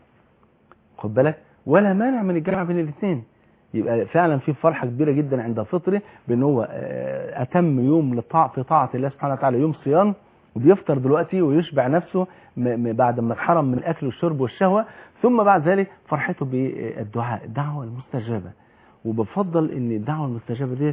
خد بالك ولا مانع من الجمع بين الاثنين يبقى فعلا في فرحة كبيرة جدا عند فطره بان هو اتم يوم لطاعة في طاعة الله سبحانه وتعالى يوم صيام وبيفطر دلوقتي ويشبع نفسه بعد ما اتحرم من الاكل والشرب والشهوة ثم بعد ذلك فرحته بالدعاء الدعوة المستجابة وبفضل ان الدعوة المستجابة ديت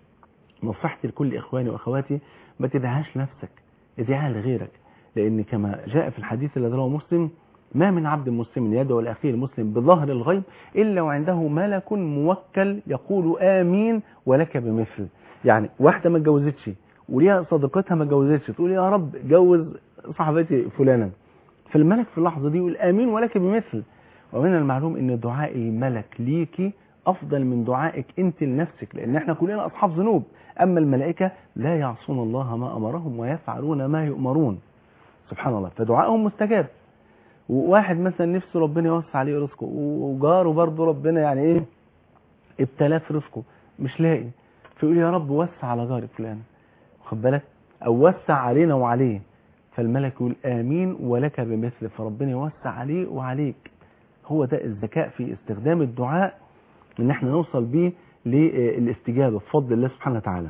نصيحتي لكل اخواني واخواتي ما تدعهاش لنفسك ادعها لغيرك لان كما جاء في الحديث الذي رواه مسلم ما من عبد مسلم يدعو لاخيه المسلم بظهر الغيب الا وعنده ملك موكل يقول امين ولك بمثل يعني واحده ما اتجوزتش وليها صديقتها ما اتجوزتش تقول يا رب جوز صاحبتي فلانا فالملك في اللحظه دي يقول امين ولك بمثل ومن المعلوم ان دعاء الملك ليكي افضل من دعائك انت لنفسك لان احنا كلنا اصحاب ذنوب اما الملائكه لا يعصون الله ما امرهم ويفعلون ما يؤمرون سبحان الله فدعائهم مستجاب وواحد مثلا نفسه ربنا يوسع عليه رزقه وجاره برضه ربنا يعني ايه ابتلاه في رزقه مش لاقي فيقول يا رب وسع على جاري فلان خد بالك او وسع علينا وعليه فالملك يقول امين ولك بمثل فربنا يوسع عليه وعليك هو ده الذكاء في استخدام الدعاء ان احنا نوصل بيه للاستجابه بفضل الله سبحانه وتعالى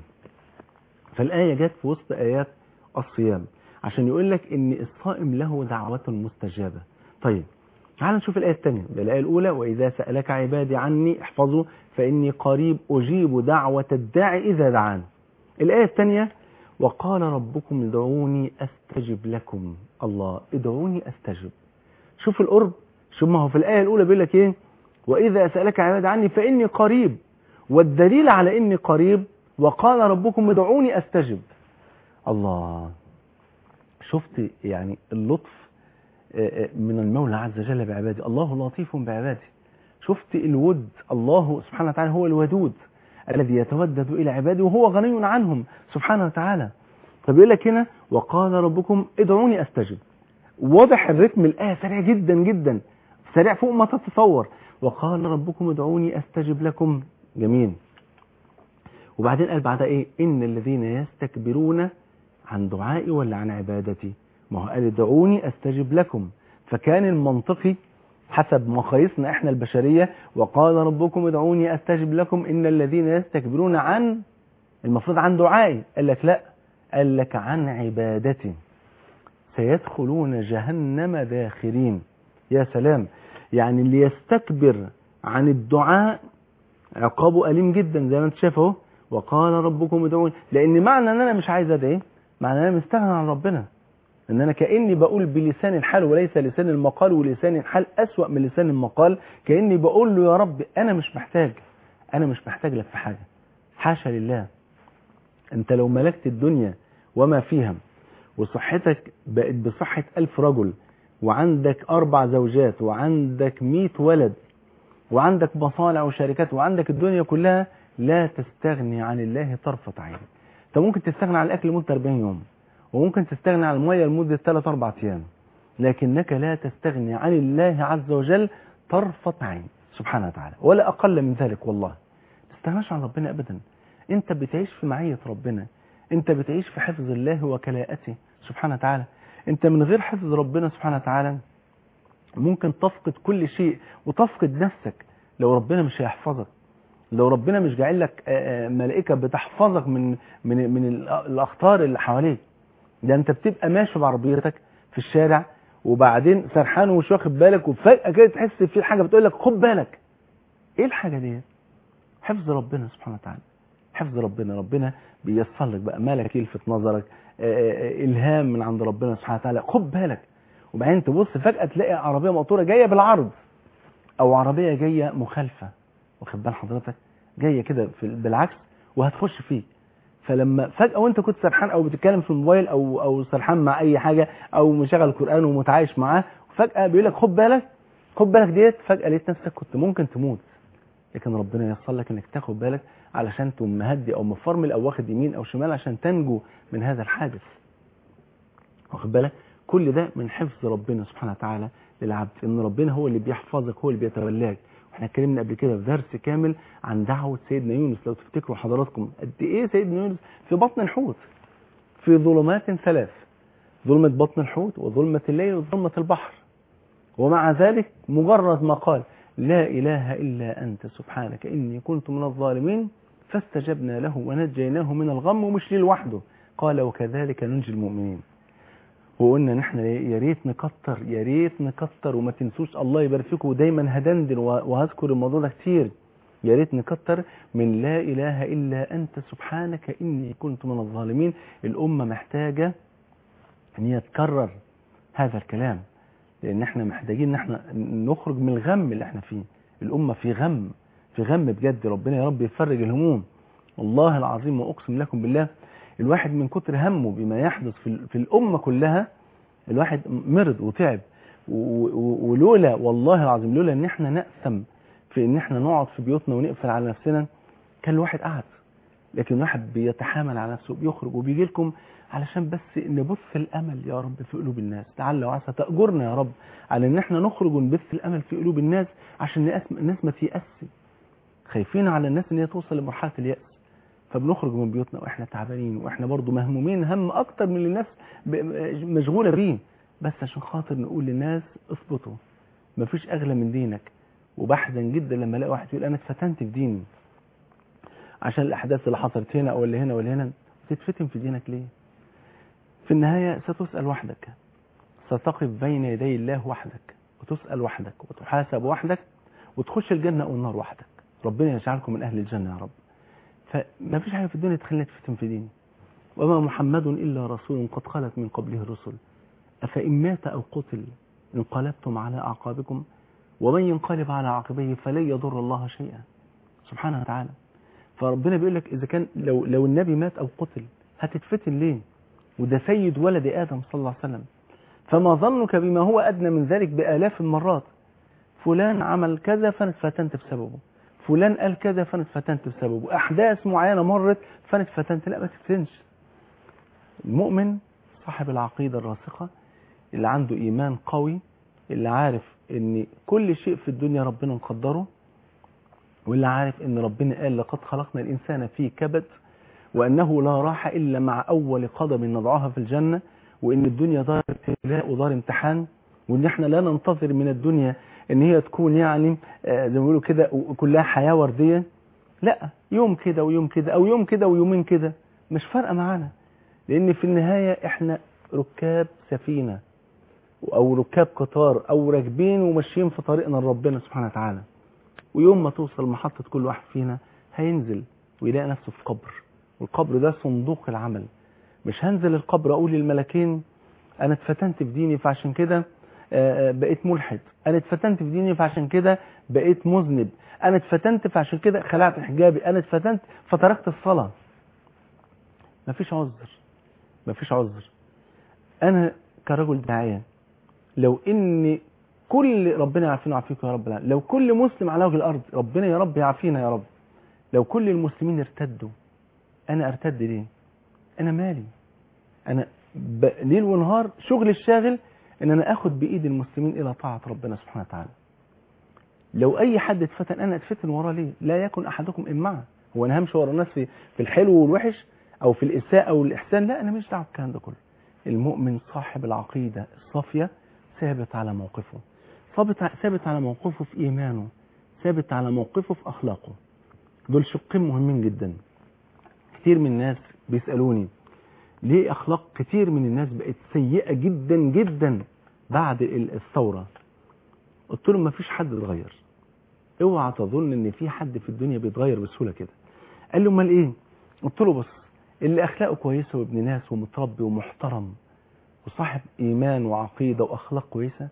فالايه جت في وسط ايات الصيام عشان يقول لك ان الصائم له دعوة مستجابة طيب تعال نشوف الآية الثانية الآية الأولى وإذا سألك عبادي عني احفظوا فإني قريب أجيب دعوة الداعي إذا دعان الآية الثانية وقال ربكم ادعوني أستجب لكم الله ادعوني أستجب شوف القرب شوف ما هو في الآية الأولى بيقول لك إيه وإذا سألك عبادي عني فإني قريب والدليل على إني قريب وقال ربكم ادعوني أستجب الله شفت يعني اللطف من المولى عز وجل بعباده الله لطيف بعباده شفت الود الله سبحانه وتعالى هو الودود الذي يتودد إلى عباده وهو غني عنهم سبحانه وتعالى فبيقول لك هنا وقال ربكم ادعوني أستجب واضح الرتم الآية سريع جدا جدا سريع فوق ما تتصور وقال ربكم ادعوني أستجب لكم جميل وبعدين قال بعدها ايه ان الذين يستكبرون عن دعائي ولا عن عبادتي ما هو قال ادعوني استجب لكم فكان المنطقي حسب مقاييسنا احنا البشرية وقال ربكم ادعوني استجب لكم ان الذين يستكبرون عن المفروض عن دعائي قال لك لا قال لك عن عبادتي سيدخلون جهنم داخرين يا سلام يعني اللي يستكبر عن الدعاء عقابه أليم جدا زي ما انت شايف اهو وقال ربكم ادعوني لان معنى ان انا مش عايز ادعي معنى ان انا مستغنى عن ربنا ان انا كاني بقول بلسان الحال وليس لسان المقال ولسان الحال اسوا من لسان المقال كاني بقول له يا رب انا مش محتاج انا مش محتاج لك في حاجه حاشا لله انت لو ملكت الدنيا وما فيها وصحتك بقت بصحة ألف رجل وعندك أربع زوجات وعندك مئة ولد وعندك مصانع وشركات وعندك الدنيا كلها لا تستغني عن الله طرفة عين انت ممكن تستغني عن الأكل لمدة 40 يوم وممكن تستغني عن المية لمدة 3 4 أيام لكنك لا تستغني عن الله عز وجل طرفة عين سبحانه وتعالى ولا أقل من ذلك والله تستغناش عن ربنا أبدا انت بتعيش في معية ربنا انت بتعيش في حفظ الله وكلاءته سبحانه وتعالى انت من غير حفظ ربنا سبحانه وتعالى ممكن تفقد كل شيء وتفقد نفسك لو ربنا مش هيحفظك لو ربنا مش جاعل لك آه، آه، ملائكة بتحفظك من من من ال- الأخطار اللي حواليك ده انت بتبقى ماشي بعربيتك في الشارع وبعدين سرحان ومش واخد بالك وفجأة كده تحس في حاجة بتقول لك خد بالك ايه الحاجة دي حفظ ربنا سبحانه وتعالى حفظ ربنا ربنا بيسر لك بقى مالك يلفت نظرك آه، آه، الهام من عند ربنا سبحانه وتعالى خد بالك وبعدين تبص فجأة تلاقي عربية مقطورة جاية بالعرض او عربية جاية مخالفة واخد بال حضرتك جاية كده في- بالعكس وهتخش فيك فلما فجأة وانت كنت سرحان او بتتكلم في الموبايل او او سرحان مع اي حاجة او مشغل قرآن ومتعايش معاه فجأة بيقول لك خد بالك خد بالك ديت فجأة لقيت نفسك كنت ممكن تموت لكن ربنا ييسر لك انك تاخد بالك علشان تقوم مهدي او مفرمل او واخد يمين او شمال عشان تنجو من هذا الحادث واخد بالك كل ده من حفظ ربنا سبحانه وتعالى للعبد ان ربنا هو اللي بيحفظك هو اللي بيتولاك واحنا اتكلمنا قبل كده في درس كامل عن دعوة سيدنا يونس لو تفتكروا حضراتكم قد ايه سيدنا يونس في بطن الحوت في ظلمات ثلاث ظلمة بطن الحوت وظلمة الليل وظلمة البحر ومع ذلك مجرد ما قال لا إله إلا أنت سبحانك إني كنت من الظالمين فاستجبنا له ونجيناه من الغم ومش ليه لوحده قال وكذلك ننجي المؤمنين وقلنا نحن يا ريت نكتر يا ريت نكتر وما تنسوش الله يبارك فيكم ودايما هدندن وهذكر الموضوع ده كتير يا ريت نكتر من لا اله الا انت سبحانك اني كنت من الظالمين الامه محتاجه ان هي تكرر هذا الكلام لان احنا محتاجين ان احنا نخرج من الغم اللي احنا فيه الامه في غم في غم بجد ربنا يا رب يفرج الهموم والله العظيم واقسم لكم بالله الواحد من كتر همه بما يحدث في, في الامه كلها الواحد مرض وتعب و- و- ولولا والله العظيم لولا ان احنا نأثم في ان احنا نقعد في بيوتنا ونقفل على نفسنا كان الواحد قعد لكن الواحد بيتحامل على نفسه وبيخرج وبيجي لكم علشان بس نبث الامل يا رب في قلوب الناس لعل وعسى تاجرنا يا رب على ان احنا نخرج ونبث الامل في قلوب الناس عشان الناس- الناس ما تيأس خايفين على الناس ان هي توصل لمرحله اليأس فبنخرج من بيوتنا واحنا تعبانين واحنا برضو مهمومين هم اكتر من اللي الناس ب- مشغوله بيه بس عشان خاطر نقول للناس اثبتوا مفيش اغلى من دينك وبحزن جدا لما الاقي واحد يقول انا اتفتنت في ديني عشان الاحداث اللي حصلت هنا او اللي هنا واللي هنا تتفتن في دينك ليه في النهايه ستسال وحدك ستقف بين يدي الله وحدك وتسال وحدك وتحاسب وحدك وتخش الجنه او النار وحدك ربنا يجعلكم من اهل الجنه يا رب فما فيش حاجه في الدنيا تخلينا تفتن في ديني وما محمد الا رسول قد خلت من قبله الرسل افان مات او قتل انقلبتم على اعقابكم ومن ينقلب على عقبيه فلن يضر الله شيئا سبحانه وتعالى فربنا بيقول لك اذا كان لو لو النبي مات او قتل هتتفتن ليه وده سيد ولد ادم صلى الله عليه وسلم فما ظنك بما هو ادنى من ذلك بالاف المرات فلان عمل كذا فانا اتفتنت بسببه فلان قال كذا فانا اتفتنت بسببه احداث معينه مرت فانا اتفتنت لا ما تفتنش المؤمن صاحب العقيده الراسخه اللي عنده ايمان قوي اللي عارف ان كل شيء في الدنيا ربنا مقدره واللي عارف ان ربنا قال لقد خلقنا الانسان في كبد وانه لا راحه الا مع اول قدم نضعها في الجنه وان الدنيا دار ابتلاء ودار امتحان وان احنا لا ننتظر من الدنيا ان هي تكون يعني آه، زي ما بيقولوا كده كلها حياه ورديه لا يوم كده ويوم كده او يوم كده ويومين كده مش فارقه معانا لان في النهايه احنا ركاب سفينه او ركاب قطار او راكبين وماشيين في طريقنا لربنا سبحانه وتعالى ويوم ما توصل محطه كل واحد فينا هينزل ويلاقي نفسه في قبر والقبر ده صندوق العمل مش هنزل القبر اقول للملكين انا اتفتنت في ديني فعشان كده آه، آه، بقيت ملحد انا اتفتنت في ديني فعشان كده بقيت مذنب انا اتفتنت فعشان كده خلعت حجابي انا اتفتنت فتركت الصلاه مفيش عذر مفيش عذر انا كرجل داعيه لو ان كل ربنا يعافينا ويعافيكم يا رب العالمين لو كل مسلم على وجه الارض ربنا يا رب يعافينا يا رب لو كل المسلمين ارتدوا انا ارتد ليه انا مالي انا ب... ليل ونهار شغل الشاغل ان انا اخد بايد المسلمين الى طاعه ربنا سبحانه وتعالى لو اي حد اتفتن انا اتفتن وراه ليه لا يكن احدكم امعا هو انا همشي ورا الناس في في الحلو والوحش او في الاساءه او الاحسان لا انا مش دعوه بالكلام ده كله المؤمن صاحب العقيده الصافيه ثابت على موقفه ثابت ثابت على موقفه في ايمانه ثابت على موقفه في اخلاقه دول شقين مهمين جدا كتير من الناس بيسالوني ليه اخلاق كتير من الناس بقت سيئه جدا جدا بعد ال- الثوره قلت لهم مفيش حد اتغير اوعى تظن ان في حد في الدنيا بيتغير بسهوله كده قال لي امال ايه قلت له بص اللي اخلاقه كويسه وابن ناس ومتربي ومحترم وصاحب ايمان وعقيده واخلاق كويسه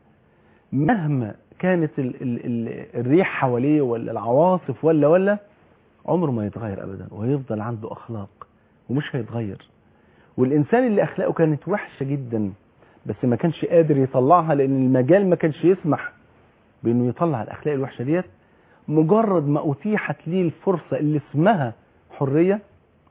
مهما كانت ال ال ال الريح حواليه ولا العواصف ولا ولا عمره ما يتغير ابدا وهيفضل عنده اخلاق ومش هيتغير والانسان اللي اخلاقه كانت وحشه جدا بس ما كانش قادر يطلعها لان المجال ما كانش يسمح بانه يطلع الاخلاق الوحشه ديت مجرد ما اتيحت ليه الفرصه اللي اسمها حريه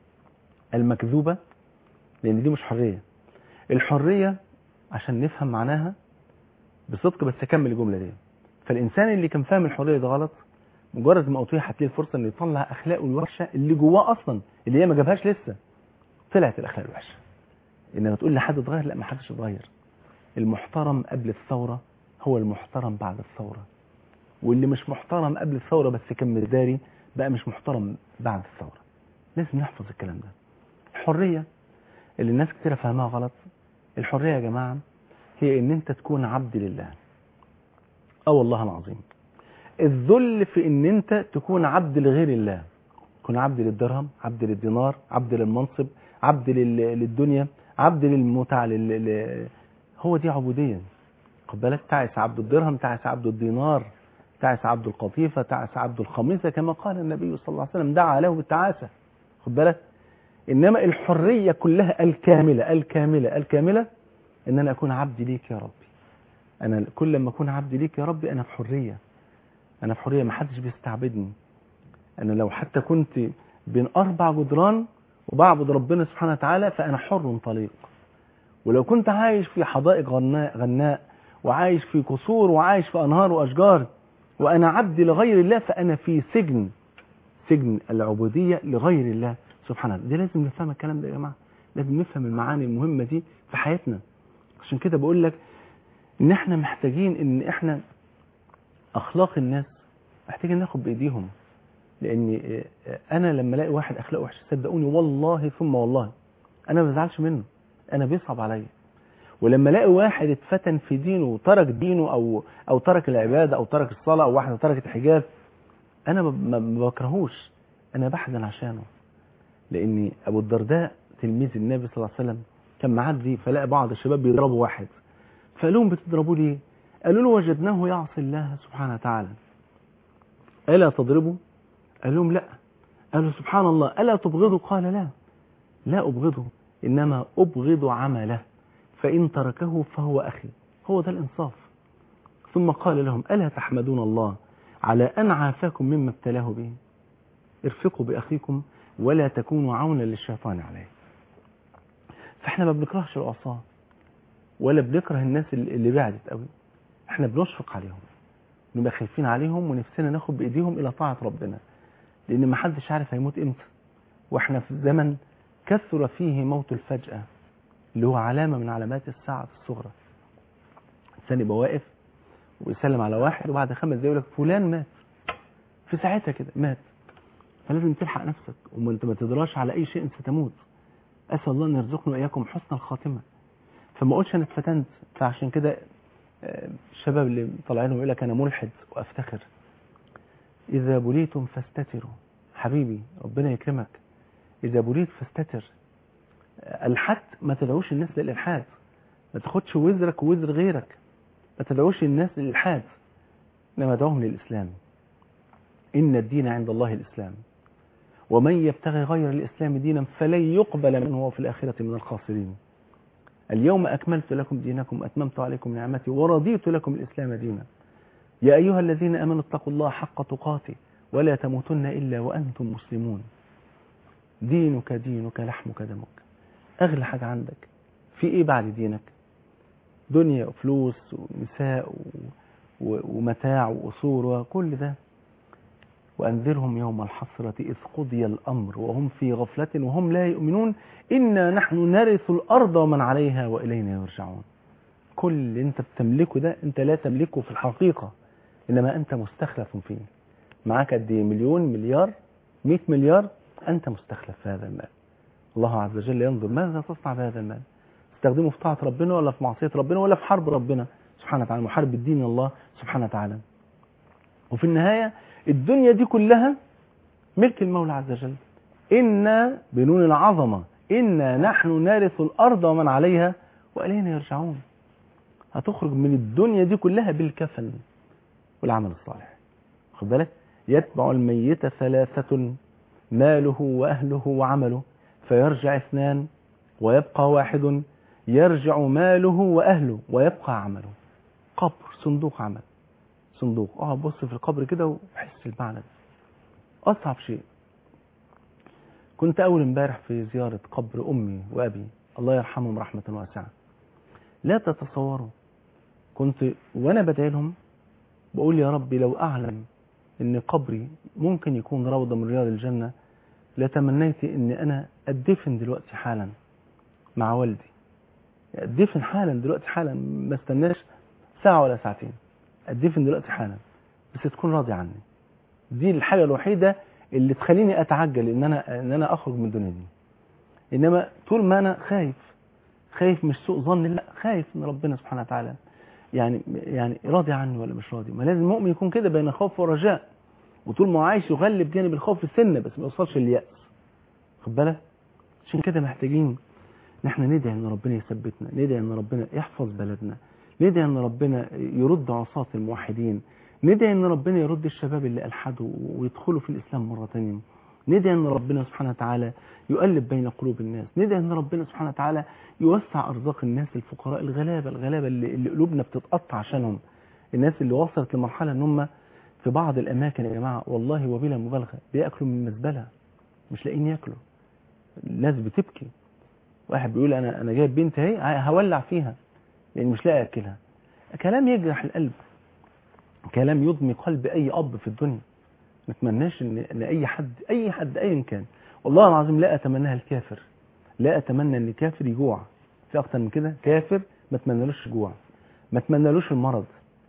المكذوبه لان دي مش حريه الحريه عشان نفهم معناها بصدق بس اكمل الجمله دي فالانسان اللي كان فاهم الحريه ده غلط مجرد ما اتيحت ليه الفرصه انه يطلع اخلاقه الوحشه اللي جواه اصلا اللي هي ما جابهاش لسه طلعت الاخلاق الوحشه انما تقول لحد اتغير لا ما حدش اتغير المحترم قبل الثوره هو المحترم بعد الثوره واللي مش محترم قبل الثوره بس كان مداري بقى مش محترم بعد الثوره لازم نحفظ الكلام ده الحريه اللي الناس كتير فاهمها غلط الحريه يا جماعه هي ان انت تكون عبد لله اه والله العظيم الذل في ان انت تكون عبد لغير الله تكون عبد للدرهم عبد للدينار عبد للمنصب عبد لل- للدنيا عبد للمتع لل... ل- هو دي عبودية خد بالك تعس عبد الدرهم تعس عبد الدينار تعس عبد القطيفة تعس عبد الخميسة كما قال النبي صلى الله عليه وسلم دعا له بالتعاسة خد بالك إنما الحرية كلها الكاملة الكاملة الكاملة إن أنا أكون عبد ليك يا ربي أنا كل ما أكون عبد ليك يا ربي أنا في حرية أنا في حرية ما حدش بيستعبدني أنا لو حتى كنت بين أربع جدران وبعبد ربنا سبحانه وتعالى فأنا حر طليق ولو كنت عايش في حدائق غناء, غناء وعايش في قصور وعايش في أنهار وأشجار وأنا عبد لغير الله فأنا في سجن سجن العبودية لغير الله سبحانه وتعالى دي لازم نفهم الكلام ده يا جماعة لازم نفهم المعاني المهمة دي في حياتنا عشان كده بقول لك ان احنا محتاجين ان احنا اخلاق الناس محتاجين ناخد بايديهم لان انا لما الاقي واحد اخلاقه وحشه صدقوني والله ثم والله انا ما بزعلش منه انا بيصعب عليا ولما الاقي واحد اتفتن في دينه وترك دينه او او ترك العباده او ترك الصلاه او واحده تركت الحجاب انا ما ما بكرهوش انا بحزن عشانه لان ابو الدرداء تلميذ النبي صلى الله عليه وسلم كان معدي فلقى بعض الشباب بيضربوا واحد فقال لهم بتضربوا ليه قالوا له وجدناه يعصي الله سبحانه وتعالى الا تضربه قال لهم لا قالوا سبحان الله الا تبغضه قال لا لا ابغضه انما ابغض عمله فان تركه فهو اخي هو ده الانصاف ثم قال لهم الا تحمدون الله على ان عافاكم مما ابتلاه به ارفقوا باخيكم ولا تكونوا عونا للشيطان عليه فاحنا ما بنكرهش العصاه ولا بنكره الناس اللي بعدت قوي احنا بنشفق عليهم نبقى خايفين عليهم ونفسنا ناخد بايديهم الى طاعه ربنا لان ما حدش عارف هيموت امتى واحنا في زمن كثر فيه موت الفجأة اللي هو علامة من علامات الساعة الصغرى الإنسان يبقى واقف ويسلم على واحد وبعد خمس دقايق يقول لك فلان مات في ساعتها كده مات فلازم تلحق نفسك وما انت ما تدراش على اي شيء ستموت اسال الله ان يرزقنا واياكم حسن الخاتمه فما اقولش انا اتفتنت فعشان كده آه، الشباب اللي طالعين يقول لك انا ملحد وافتخر اذا بليتم فاستتروا حبيبي ربنا يكرمك اذا بليت فاستتر آه، الحد ما تدعوش الناس للالحاد ما تاخدش وزرك ووزر غيرك ما تدعوش الناس للالحاد انما ادعوهم للاسلام ان الدين عند الله الاسلام ومن يبتغي غير الاسلام دينا فلن يقبل منه وهو في الاخره من الخاسرين اليوم أكملت لكم دينكم أتممت عليكم نعمتي ورضيت لكم الإسلام دينا يا أيها الذين أمنوا اتقوا الله حق تقاته ولا تموتن إلا وأنتم مسلمون دينك دينك لحمك دمك أغلى حاجة عندك في إيه بعد دينك دنيا وفلوس ونساء و... و... ومتاع وقصور وكل ده وأنذرهم يوم الحسرة إذ قضي الأمر وهم في غفلة وهم لا يؤمنون إنا نحن نرث الأرض ومن عليها وإلينا يرجعون كل اللي أنت بتملكه ده أنت لا تملكه في الحقيقة إنما أنت مستخلف فيه معاك قد إيه مليون مليار 100 مليار أنت مستخلف في هذا المال الله عز وجل ينظر ماذا تصنع بهذا المال تستخدمه في طاعة ربنا ولا في معصية ربنا ولا في حرب ربنا سبحانه وتعالى محارب الدين الله سبحانه وتعالى وفي النهاية الدنيا دي كلها ملك المولى عز وجل إنا بنون العظمة إنا نحن نرث الأرض ومن عليها وإلينا يرجعون هتخرج من الدنيا دي كلها بالكفن والعمل الصالح خد بالك يتبع الميت ثلاثة ماله وأهله وعمله فيرجع اثنان ويبقى واحد يرجع ماله وأهله ويبقى عمله قبر صندوق عمل صندوق اقعد بص في القبر كده وحس المعنى ده اصعب شيء كنت اول امبارح في زيارة قبر امي وابي الله يرحمهم رحمة واسعة لا تتصوروا كنت وانا بدعي لهم بقول يا ربي لو اعلم ان قبري ممكن يكون روضة من رياض الجنة لتمنيت ان انا ادفن دلوقتي حالا مع والدي ادفن حالا دلوقتي حالا ما استناش ساعة ولا ساعتين ادفن دلوقتي حالا بس تكون راضي عني دي الحاجة الوحيدة اللي تخليني اتعجل ان انا ان انا اخرج من الدنيا دي انما طول ما انا خايف خايف مش سوء ظن لا خايف ان ربنا سبحانه وتعالى يعني يعني راضي عني ولا مش راضي ما لازم المؤمن يكون كده بين خوف ورجاء وطول ما هو عايش يغلب جانب الخوف السنه بس ما يوصلش لليأس خد بالك عشان كده محتاجين ان احنا ندعي ان ربنا يثبتنا ندعي ان ربنا يحفظ بلدنا ندعي ان ربنا يرد عصاة الموحدين ندعي ان ربنا يرد الشباب اللي الحدوا ويدخلوا في الاسلام مرة تانية ندعي ان ربنا سبحانه وتعالى يؤلف بين قلوب الناس ندعي ان ربنا سبحانه وتعالى يوسع ارزاق الناس الفقراء الغلابة الغلابة اللي, اللي قلوبنا بتتقطع عشانهم الناس اللي وصلت لمرحلة ان هم في بعض الاماكن يا جماعة والله وبلا مبالغة بياكلوا من مزبلة مش لاقيين ياكلوا الناس بتبكي واحد بيقول انا انا جايب بنت اهي هولع فيها لان مش لاقي اكلها كلام يجرح القلب كلام يضمي قلب اي اب في الدنيا ما اتمناش ان ان اي حد اي حد ايا كان والله العظيم لا اتمناها الكافر لا اتمنى ان الكافر يجوع في اكتر من كده كافر ما اتمنالوش جوع ما اتمنالوش المرض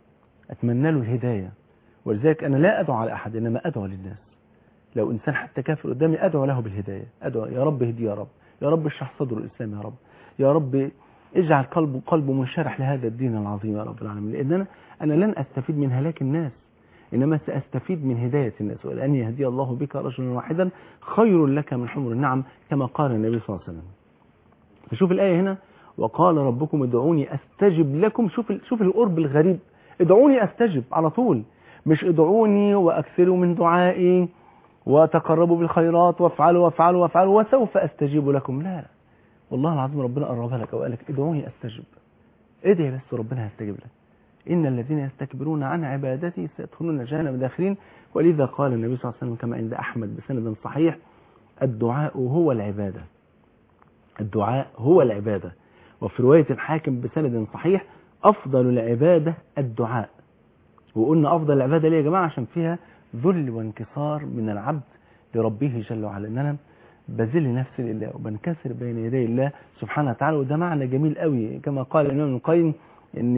اتمنى له الهدايه ولذلك انا لا ادعو على احد انما ادعو للناس لو انسان حتى كافر قدامي ادعو له بالهدايه ادعو يا رب اهدي يا رب يا رب اشرح صدره الاسلام يا رب يا رب اجعل قلبه قلبه منشرح لهذا الدين العظيم يا رب العالمين لان انا انا لن استفيد من هلاك الناس انما ساستفيد من هدايه الناس ولان يهدي الله بك رجلا واحدا خير لك من حمر النعم كما قال النبي صلى الله عليه وسلم فشوف الايه هنا وقال ربكم ادعوني استجب لكم شوف شوف القرب الغريب ادعوني استجب على طول مش ادعوني واكثروا من دعائي وتقربوا بالخيرات وافعلوا وافعلوا وافعلوا وسوف استجيب لكم لا والله العظيم ربنا قربها لك او قال لك ادعوني استجب ادعي بس ربنا هيستجيب لك ان الذين يستكبرون عن عبادتي سيدخلون جهنم داخلين ولذا قال النبي صلى الله عليه وسلم كما عند احمد بسند صحيح الدعاء هو العباده الدعاء هو العباده وفي روايه الحاكم بسند صحيح افضل العباده الدعاء وقلنا افضل العباده ليه يا جماعه عشان فيها ذل وانكسار من العبد لربه جل وعلا ان انا بذل نفسي لله وبنكسر بين يدي الله سبحانه وتعالى وده معنى جميل قوي كما قال الامام ابن القيم ان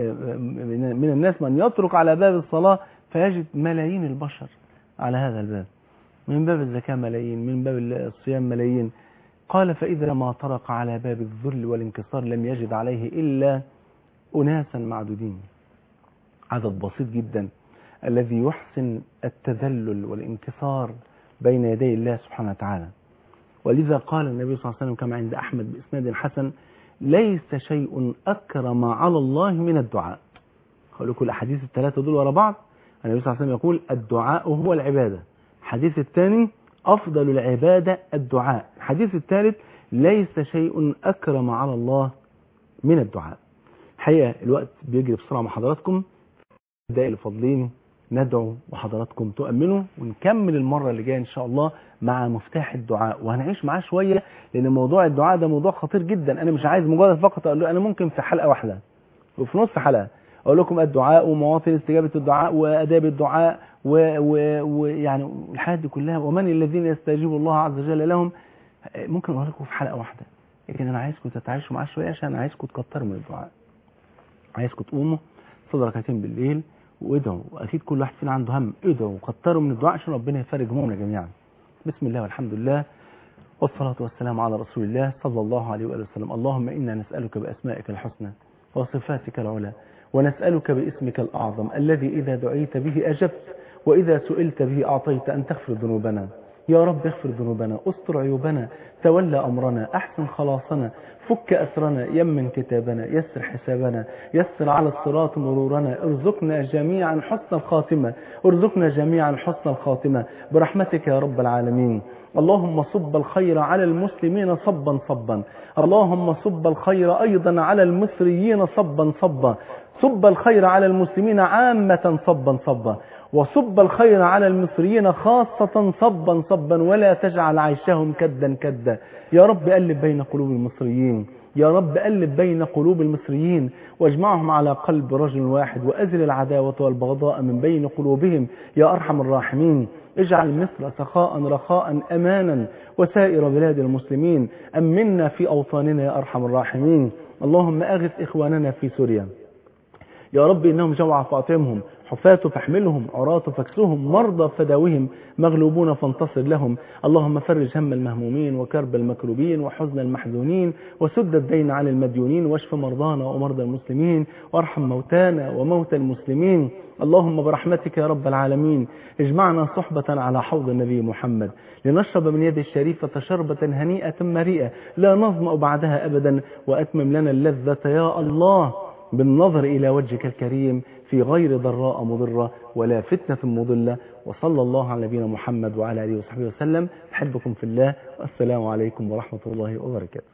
من الناس من يترك على باب الصلاة فيجد ملايين البشر على هذا الباب من باب الزكاة ملايين من باب الصيام ملايين قال فإذا ما طرق على باب الذل والانكسار لم يجد عليه إلا أناسا معدودين عدد بسيط جدا الذي يحسن التذلل والانكسار بين يدي الله سبحانه وتعالى ولذا قال النبي صلى الله عليه وسلم كما عند أحمد بإسناد حسن ليس شيء أكرم على الله من الدعاء قال لكم الأحاديث الثلاثة دول ورا بعض النبي صلى الله عليه وسلم يقول الدعاء هو العبادة الحديث الثاني أفضل العبادة الدعاء الحديث الثالث ليس شيء أكرم على الله من الدعاء حقيقة الوقت بيجري بسرعة مع حضراتكم الدقائق الفاضلين ندعو وحضراتكم تؤمنوا ونكمل المرة اللي جاية إن شاء الله مع مفتاح الدعاء وهنعيش معاه شوية لأن موضوع الدعاء ده موضوع خطير جدا أنا مش عايز مجرد فقط أقول له أنا ممكن في حلقة واحدة وفي نص حلقة أقول لكم الدعاء ومواطن استجابة الدعاء وأداب الدعاء ويعني الحاجات دي كلها ومن الذين يستجيب الله عز وجل لهم ممكن أقول لكم في حلقة واحدة لكن أنا عايزكم تتعايشوا معاه شوية عشان عايزكم تكتروا من الدعاء عايزكم تقوموا صدر ركعتين بالليل وادعوا واكيد كل واحد فينا عنده هم ادعوا وكتروا من الدعاء عشان ربنا يفرج همومنا جميعا بسم الله والحمد لله والصلاة والسلام على رسول الله صلى الله عليه وآله وسلم اللهم إنا نسألك بأسمائك الحسنى وصفاتك العلى ونسألك باسمك الأعظم الذي إذا دعيت به أجبت وإذا سئلت به أعطيت أن تغفر ذنوبنا يا رب اغفر ذنوبنا استر عيوبنا تولى أمرنا أحسن خلاصنا فك أسرنا يمن كتابنا يسر حسابنا يسر على الصراط مرورنا ارزقنا جميعا حسن الخاتمة ارزقنا جميعا حسن الخاتمة برحمتك يا رب العالمين اللهم صب الخير على المسلمين صبا صبا اللهم صب الخير أيضا على المصريين صبا صبا صب الخير على المسلمين عامة صبا صبا وصب الخير على المصريين خاصة صبا صبا ولا تجعل عيشهم كدا كدا يا رب ألف بين قلوب المصريين يا رب ألف بين قلوب المصريين واجمعهم على قلب رجل واحد وأزل العداوة والبغضاء من بين قلوبهم يا أرحم الراحمين اجعل مصر سخاء رخاء أمانا وسائر بلاد المسلمين أمنا في أوطاننا يا أرحم الراحمين اللهم أغث إخواننا في سوريا يا رب إنهم جوع فاطمهم حفاة فاحملهم عراة فاكسهم مرضى فداوهم مغلوبون فانتصر لهم اللهم فرج هم المهمومين وكرب المكروبين وحزن المحزونين وسد الدين عن المديونين واشف مرضانا ومرضى المسلمين وارحم موتانا وموتى المسلمين اللهم برحمتك يا رب العالمين اجمعنا صحبة على حوض النبي محمد لنشرب من يد الشريفة شربة هنيئة مريئة لا نظمأ بعدها أبدا وأتمم لنا اللذة يا الله بالنظر إلى وجهك الكريم في غير ضراء مضرة ولا فتنة مضلة وصلى الله على نبينا محمد وعلى آله وصحبه وسلم أحبكم في الله والسلام عليكم ورحمة الله وبركاته